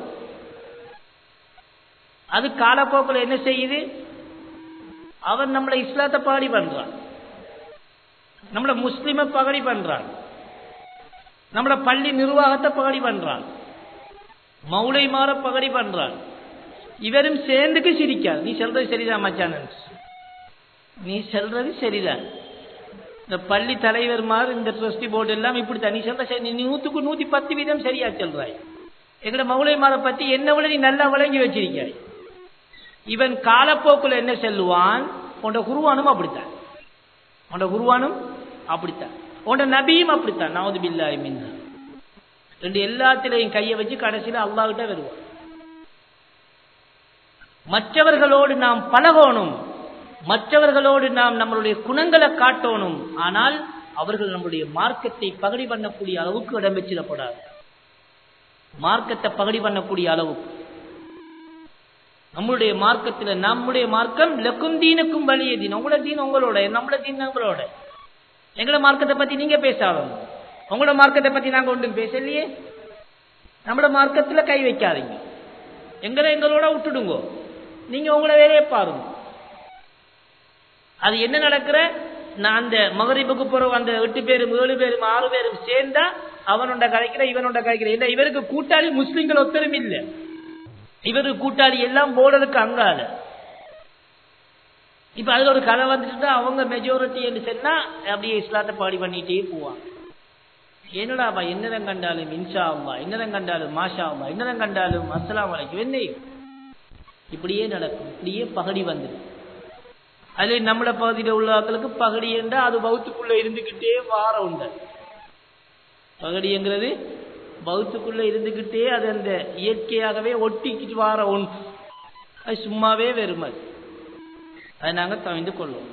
அது காலப்போக்கில் என்ன செய்யுது அவன் நம்மளை இஸ்லாத்தை பாடி பண்றான் நம்மள முஸ்லிம பகடி பண்றான் நம்மள பள்ளி நிர்வாகத்தை பகடி பண்றான் மௌளை மாற பகடி பண்றான் இவரும் சேர்ந்துக்கு சிரிக்காது நீ சொல்றது சரிதான் மச்சான் நீ சொல்றது சரிதான் இந்த பள்ளி தலைவர் மாதிரி இந்த ட்ரஸ்டி போர்டு எல்லாம் இப்படி தனி சொல்ற சரி நீ நூத்துக்கு நூத்தி பத்து வீதம் சரியா சொல்றாய் எங்கட மௌளை மாற பத்தி என்ன விட நீ நல்லா விளங்கி வச்சிருக்காய் இவன் காலப்போக்குல என்ன செல்லுவான் உண்ட குருவானும் அப்படித்தான் உண்ட குருவானும் அப்படித்தான் உண்ட நபியும் அப்படித்தான் நவது பில்லாய் மின்னா ரெண்டு எல்லாத்திலையும் கையை வச்சு கடைசியில அல்லாஹ்கிட்ட வருவான் மற்றவர்களோடு நாம் பழகணும் மற்றவர்களோடு நாம் நம்மளுடைய குணங்களை காட்டணும் ஆனால் அவர்கள் நம்முடைய மார்க்கத்தை பகடி பண்ணக்கூடிய அளவுக்கு இடம் வச்சிடப்படாது மார்க்கத்தை பகடி பண்ணக்கூடிய அளவுக்கு நம்மளுடைய மார்க்கத்துல நம்முடைய மார்க்கம் லக்கும் தீனுக்கும் வழிய தீன் உங்களோட தீன் உங்களோட நம்மளோட தீன் உங்களோட எங்களோட மார்க்கத்தை பத்தி நீங்க பேசாதோம் உங்களோட மார்க்கத்தை பத்தி நாங்க ஒன்றும் பேசலையே நம்மளோட மார்க்கத்துல கை வைக்காதீங்க எங்களை எங்களோட விட்டுடுங்க நீங்க உங்களோட வேலையை பாருங்க அது என்ன நடக்கிற நான் அந்த மகரிப்புக்கு போற அந்த எட்டு பேரும் ஏழு பேரும் ஆறு பேரும் சேர்ந்தா அவனோட கதைக்கிற இவனோட கதைக்கிற இல்ல இவருக்கு கூட்டாளி முஸ்லிம்கள் ஒத்தரும் இல்ல இவருக்கு கூட்டாளி எல்லாம் போர்டருக்கு அங்கால இப்ப அதுல ஒரு கதை வந்துட்டு அவங்க மெஜாரிட்டி என்று சொன்னா அப்படியே இஸ்லாத்தை பாடி பண்ணிட்டே போவாங்க என்னடாப்பா என்னதான் கண்டாலும் இன்ஷா அம்மா என்னதான் கண்டாலும் மாஷா அம்மா என்னதான் கண்டாலும் அஸ்லாம் வலைக்கும் என்ன இப்படியே நடக்கும் இப்படியே பகடி வந்துடும் அது நம்மள பகுதியில் உள்ள ஆக்களுக்கு பகடி என்றால் அது பௌத்துக்குள்ள இருந்துகிட்டே வார உண்டு பகடிங்கிறது பௌத்துக்குள்ள இருந்துகிட்டே அது அந்த இயற்கையாகவே ஒட்டிக்கிட்டு வார ஒன்று அது சும்மாவே வெறும் அது அதை நாங்கள் தவிந்து கொள்வோம்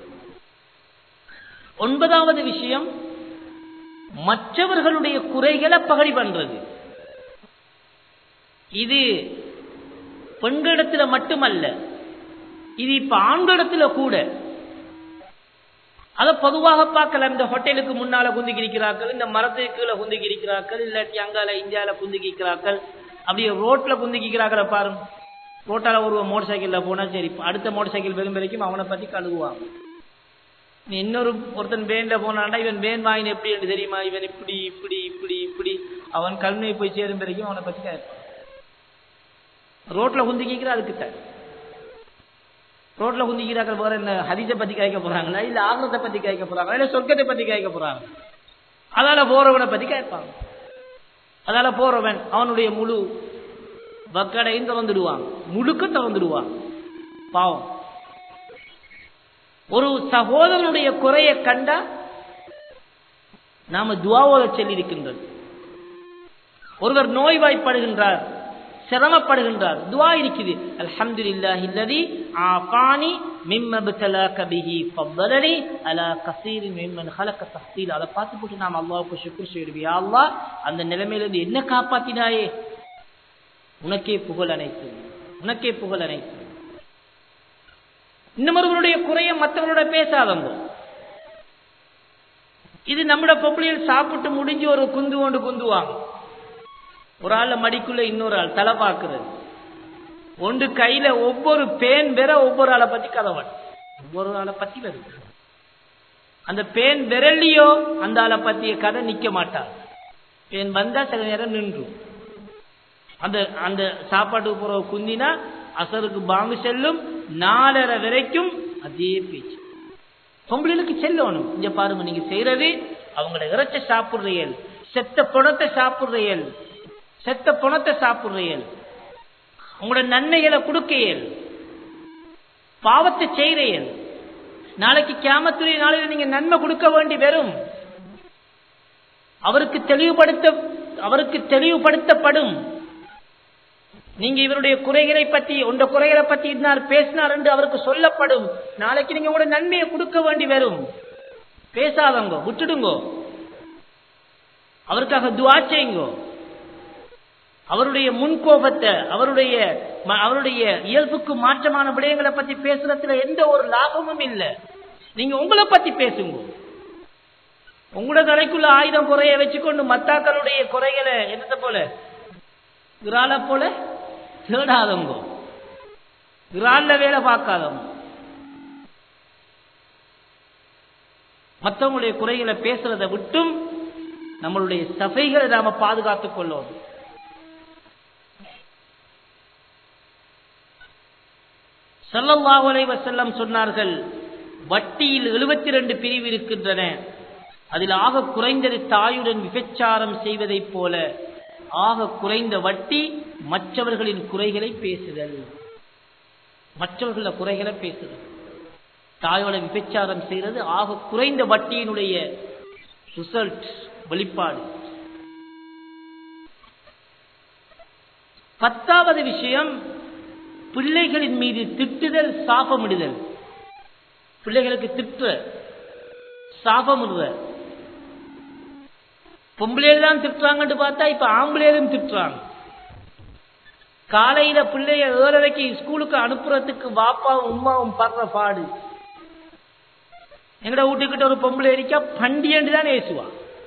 ஒன்பதாவது விஷயம் மற்றவர்களுடைய குறைகளை பகடி பண்றது இது பெண்களிடத்துல மட்டுமல்ல இது இப்ப ஆண்களிடத்துல கூட அத பொதுவாக பார்க்கலாம் இந்த ஹோட்டலுக்கு முன்னால குந்திக்கிருக்கிறார்கள் இந்த மரத்துக்கு கீழே குந்திக்கிருக்கிறார்கள் இல்லாட்டி அங்கால இந்தியால குந்திக்கிறார்கள் அப்படியே ரோட்ல குந்திக்கிறார்கள பாருங்க ரோட்டால ஒரு மோட்டர் சைக்கிள்ல போனா சரி அடுத்த மோட்டர் சைக்கிள் வரும் வரைக்கும் அவனை பத்தி கழுவுவாங்க இன்னொரு ஒருத்தன் வேன்ல போனான்டா இவன் வேன் வாங்கின எப்படி என்று தெரியுமா இவன் இப்படி இப்படி இப்படி இப்படி அவன் கல்மையை போய் சேரும் வரைக்கும் அவனை பத்தி கேட்பான் ரோட்ல குந்திக்கிற அதுக்கு ரோட்ல குந்திக்கிறார்கள் வேற என்ன ஹரிஜை பத்தி கேட்க போறாங்களா இல்ல ஆகிரத்தை பத்தி கேட்க போறாங்களா இல்ல சொர்க்கத்தை பத்தி கேட்க போறாங்க அதால போறவனை பத்தி கேட்பாங்க அதால போறவன் அவனுடைய முழு வக்கடையும் திறந்துடுவான் முழுக்க திறந்துடுவான் பாவம் ஒரு சகோதரனுடைய குறையை கண்டா நாம துவாவோத சொல்லியிருக்கின்றது ஒருவர் நோய்வாய்ப்படுகின்றார் சிரமப்படுகின்றார் துவா இருக்குது அல்ஹம்துலில்லாஹி அல்லதி ஆஃபானி மிம்ம பதலாக பிஹி ஃபضلني على كثير ممن خلق تفضيلا அத பார்த்து போட்டு நாம் அல்லாஹ்வுக்கு ஷுக்ர் செய்வோம் யா அல்லாஹ் அந்த நிலைமையில இருந்து என்ன காப்பாத்தினாயே உனக்கே புகழ் அனைத்து உனக்கே புகழ் அனைத்து இன்னொருவருடைய குறைய மற்றவரோட பேசாதங்க இது நம்மட பொம்பளையில் சாப்பிட்டு முடிஞ்சு ஒரு குந்து கொண்டு குந்துவாங்க ஒரு ஆள் மடிக்குள்ள இன்னொரு ஆள் தலை பார்க்கிறது ஒன்று கையில ஒவ்வொரு பேன் பெற ஒவ்வொரு ஆளை பத்தி கதவன் ஒவ்வொரு ஆளை பத்தி வருது அந்த பேன் விரல்லையோ அந்த ஆளை பத்திய கதை நிக்க மாட்டார் பேன் வந்தா சில நேரம் நின்றும் அந்த அந்த சாப்பாட்டுக்கு போற குந்தினா அசருக்கு பாங்கு செல்லும் நாலரை வரைக்கும் அதே பேச்சு பொம்பளைகளுக்கு செல்லணும் இங்க பாருங்க நீங்க செய்யறது அவங்களோட இறைச்ச சாப்பிடுறீர்கள் செத்த பணத்தை சாப்பிடுறீர்கள் செத்த பணத்தை சாப்பிடுறீர்கள் உங்களோட நன்மைகளை கொடுக்கையல் பாவத்தை செய்கிறீர்கள் நாளைக்கு கேமத்துறை நாளையில நீங்க நன்மை கொடுக்க வேண்டி வரும் அவருக்கு தெளிவுபடுத்த அவருக்கு தெளிவுபடுத்தப்படும் நீங்க இவருடைய குறைகளை பத்தி உண்ட குறைகளை பத்தி இன்னார் பேசினார் என்று அவருக்கு சொல்லப்படும் நாளைக்கு நீங்க உங்களோட நன்மையை கொடுக்க வேண்டி வரும் பேசாதங்க விட்டுடுங்கோ அவருக்காக துவா செய்யுங்கோ அவருடைய முன்கோபத்தை அவருடைய அவருடைய இயல்புக்கு மாற்றமான விடயங்களை பத்தி பேசுறதுல எந்த ஒரு லாபமும் இல்லை நீங்க உங்களை பத்தி பேசுங்க உங்களோட தலைக்குள்ள ஆயுதம் குறைய வச்சுக்கொண்டு மத்தாக்களுடைய குறைகளை என்னத்தை போல விரால போல தேடாதவங்க விரால்ல வேலை பார்க்காதவங்க மற்றவங்களுடைய குறைகளை பேசுறதை விட்டும் நம்மளுடைய சபைகளை நாம பாதுகாத்துக் கொள்ளணும் சல்லல்லாஹு வசல்லம் சொன்னார்கள் வட்டியில் எழுபத்தி ரெண்டு பிரிவு இருக்கின்றன அதில் ஆக குறைந்தது தாயுடன் விபச்சாரம் செய்வதைப் போல ஆக குறைந்த வட்டி மற்றவர்களின் குறைகளை பேசுதல் மற்றவர்கள குறைகளை பேசுதல் தாயோட விபச்சாரம் செய்வது ஆக குறைந்த வட்டியினுடைய ரிசல்ட் வெளிப்பாடு பத்தாவது விஷயம் பிள்ளைகளின் மீது திட்டுதல் சாபமிடுதல் பிள்ளைகளுக்கு திட்டுற சாபமிடுற பொம்பளையில தான் திட்டுறாங்கன்னு பார்த்தா இப்ப ஆம்பளையிலும் திட்டுறாங்க காலையில பிள்ளைய ஏழரைக்கு ஸ்கூலுக்கு அனுப்புறதுக்கு வாப்பாவும் உமாவும் படுற பாடு எங்கட வீட்டுக்கிட்ட ஒரு பொம்பளை இருக்கா பண்டியன்று தான் ஏசுவா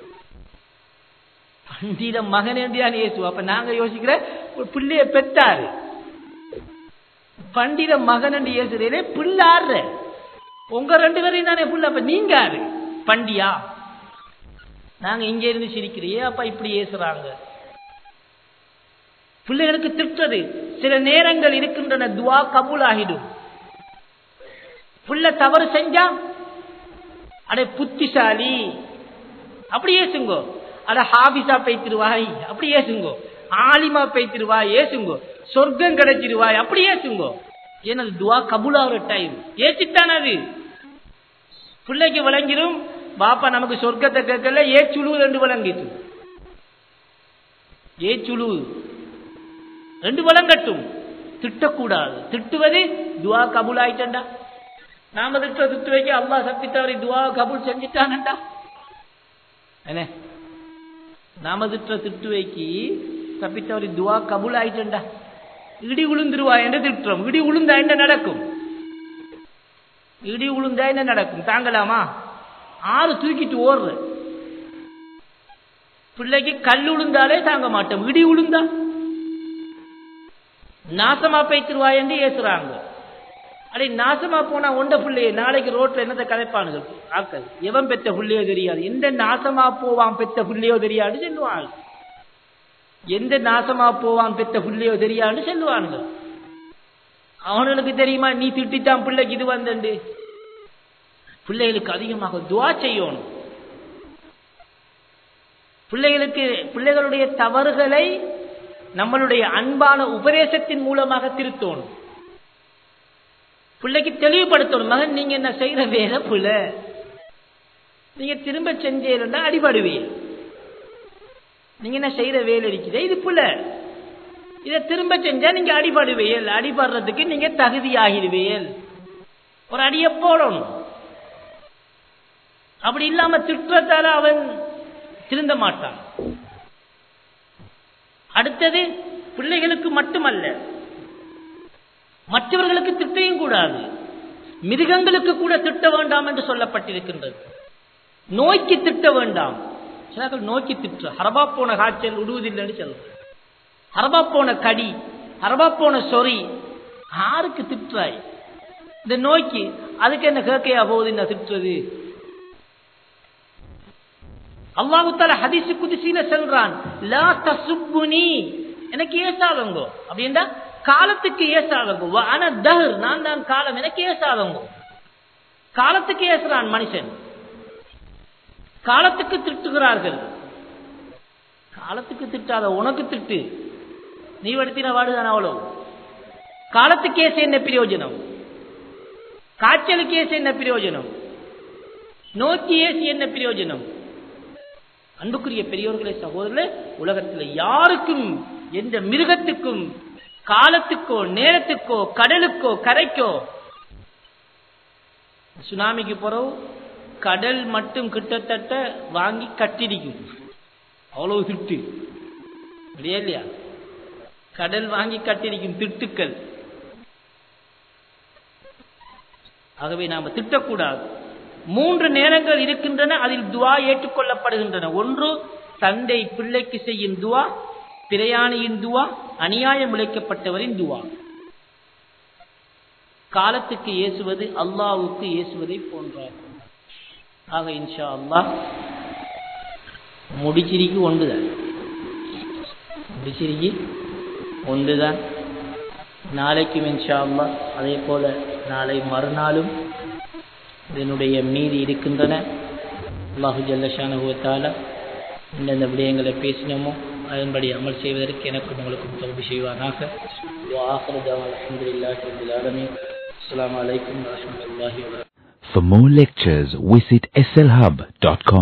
பண்டித மகன் என்று தான் ஏசுவா அப்ப நாங்க யோசிக்கிற ஒரு பிள்ளைய பெத்தாரு பண்டித மகன் என்று ஏசுறீரே பிள்ளாடுற உங்க ரெண்டு பேரையும் தானே புள்ள அப்ப நீங்க யாரு பண்டியா நாங்க இங்க இருந்து சிரிக்கிறியே அப்ப இப்படி ஏசுறாங்க பிள்ளைகளுக்கு திட்டுறது சில நேரங்கள் இருக்கின்றன துவா கபூல் ஆகிடும் புள்ள தவறு செஞ்சா அடே புத்திசாலி அப்படி ஏசுங்கோ அட ஹாபிஸா பேத்திருவாய் அப்படி ஏசுங்கோ ஆலிமா பேத்திருவாய் ஏசுங்கோ சொர்க்கம் கிடைச்சிருவாய் அப்படி ஏசுங்கோ ஏன்னா துவா கபூலாகிற டைம் ஏச்சிட்டான் அது பிள்ளைக்கு விளங்கிடும் பாப்பா நமக்கு சொர்க்கத்தை கேட்கல ஏ சுழு ரெண்டு விளங்கிட்டு ஏ சுழு ரெண்டு விளங்கட்டும் திட்டக்கூடாது திட்டுவது துவா கபூல் ஆயிட்டா நாம திட்ட திட்டு வைக்க அல்லா சக்தித்தவரை துவா கபூல் செஞ்சுட்டானண்டா என்ன நாம திட்ட திட்டு வைக்கி தப்பித்தவரை துவா கபூல் ஆயிட்டா இடி உளுந்துருவா என்று திட்டுறோம் இடி உளுந்தா என்ன நடக்கும் இடி உளுந்தா என்ன நடக்கும் தாங்கலாமா ஆறு தூக்கிட்டு ஓடுற பிள்ளைக்கு கல் உளுந்தாலே தாங்க மாட்டோம் இடி உளுந்தா நாசமா பேச்சிருவா என்று ஏசுறாங்க அடே நாசமா போனா ஒண்ட பிள்ளைய நாளைக்கு ரோட்ல என்னத்தை கலைப்பானுங்க ஆக்கள் எவன் பெத்த புள்ளையோ தெரியாது எந்த நாசமா போவான் பெத்த புள்ளையோ தெரியாது சொல்லுவாங்க எந்த நாசமா போவான் பெத்த புள்ளையோ தெரியாதுன்னு சொல்லுவானுங்க அவனுக்கு தெரியுமா நீ திட்டித்தான் பிள்ளைக்கு இது வந்தண்டு பிள்ளைகளுக்கு அதிகமாக துவா செய்யணும் பிள்ளைகளுக்கு பிள்ளைகளுடைய தவறுகளை நம்மளுடைய அன்பான உபதேசத்தின் மூலமாக திருத்தணும் பிள்ளைக்கு தெளிவுபடுத்தணும் மகன் நீங்க என்ன செய்யற வேலை பிள்ளை நீங்க திரும்ப செஞ்சேன்னா அடிபடுவீங்க நீங்க என்ன செய்யற வேலை இருக்குது இது புள்ள இதை திரும்ப செஞ்சா நீங்க அடிபடுவீல் அடிபடுறதுக்கு நீங்க தகுதி ஆகிடுவீல் ஒரு அடிய போடணும் அப்படி இல்லாம திட்டத்தால அவன் திருந்த மாட்டான் அடுத்தது பிள்ளைகளுக்கு மட்டுமல்ல மற்றவர்களுக்கு திட்டையும் கூடாது மிருகங்களுக்கு கூட திட்ட வேண்டாம் என்று சொல்லப்பட்டிருக்கின்றது நோய்க்கு திட்ட வேண்டாம் சிலர்கள் நோக்கி திட்டு ஹரபா போன காய்ச்சல் விடுவதில்லைன்னு சொல்ற ஹரபா போன கடி ஹரபா போன சொறி யாருக்கு திட்டுறாய் இந்த நோய்க்கு அதுக்கு என்ன கேட்கையா போகுது என்ன திட்டுறது அல்லாஹு தால ஹதீஸ் குதிசில சொல்றான் லா தசுப்புனி எனக்கு ஏசாதங்கோ அப்படின்னா காலத்துக்கு ஏசாதங்கோ ஆனா தஹர் நான் தான் காலம் எனக்கு ஏசாதங்கோ காலத்துக்கு ஏசுறான் மனுஷன் காலத்துக்கு திட்டுகிறார்கள் காலத்துக்கு திட்டாத உனக்கு திட்டு நீ வடுத்தின வாடுதான் அவ்வளவு காலத்துக்கு ஏச என்ன பிரயோஜனம் காய்ச்சலுக்கு ஏச என்ன பிரயோஜனம் நோக்கி ஏசி என்ன பிரயோஜனம் அன்புக்குரிய பெரியோர்களே சகோதரர்களே உலகத்தில் யாருக்கும் எந்த மிருகத்துக்கும் காலத்துக்கோ நேரத்துக்கோ கடலுக்கோ கரைக்கோ சுனாமிக்கு பிறகு கடல் மட்டும் கிட்டத்தட்ட வாங்கி கட்டிடிக்கும் அவ்வளவு திட்டு இல்லையா இல்லையா கடல் வாங்கி கட்டிடிக்கும் திட்டுக்கள் ஆகவே நாம திட்டக்கூடாது மூன்று நேரங்கள் இருக்கின்றன அதில் துவா ஏற்றுக்கொள்ளப்படுகின்றன ஒன்று தந்தை பிள்ளைக்கு செய்யும் துவா பிரயாணியின் துவா அநியாயம் உழைக்கப்பட்டவரின் துவா காலத்துக்கு ஏசுவது அல்லாவுக்கு ஏசுவதை போன்றாகும் ஆக இன்ஷா அல்லாஹ் முடிச்சிரிக்கு ஒன்றுதான் முடிச்சிரிக்கு ஒன்றுதான் நாளைக்கும் இன்ஷா அல்லாஹ் அதே போல நாளை மறுநாளும் இதனுடைய மீதி இருக்கின்றன அல்லாஹு ஜல்லஷானுவத்தால இந்தந்த விடயங்களை பேசினோமோ அதன்படி அமல் செய்வதற்கு எனக்கும் உங்களுக்கும் தொடர்பு செய்வானாக அலமதுல்லாஹி ரபில் ஆலமீன் அஸ்ஸலாமு அலைக்கும் வரஹ்மத்துல்லாஹி வபரகாத்துஹு For more lectures, visit slhub.com.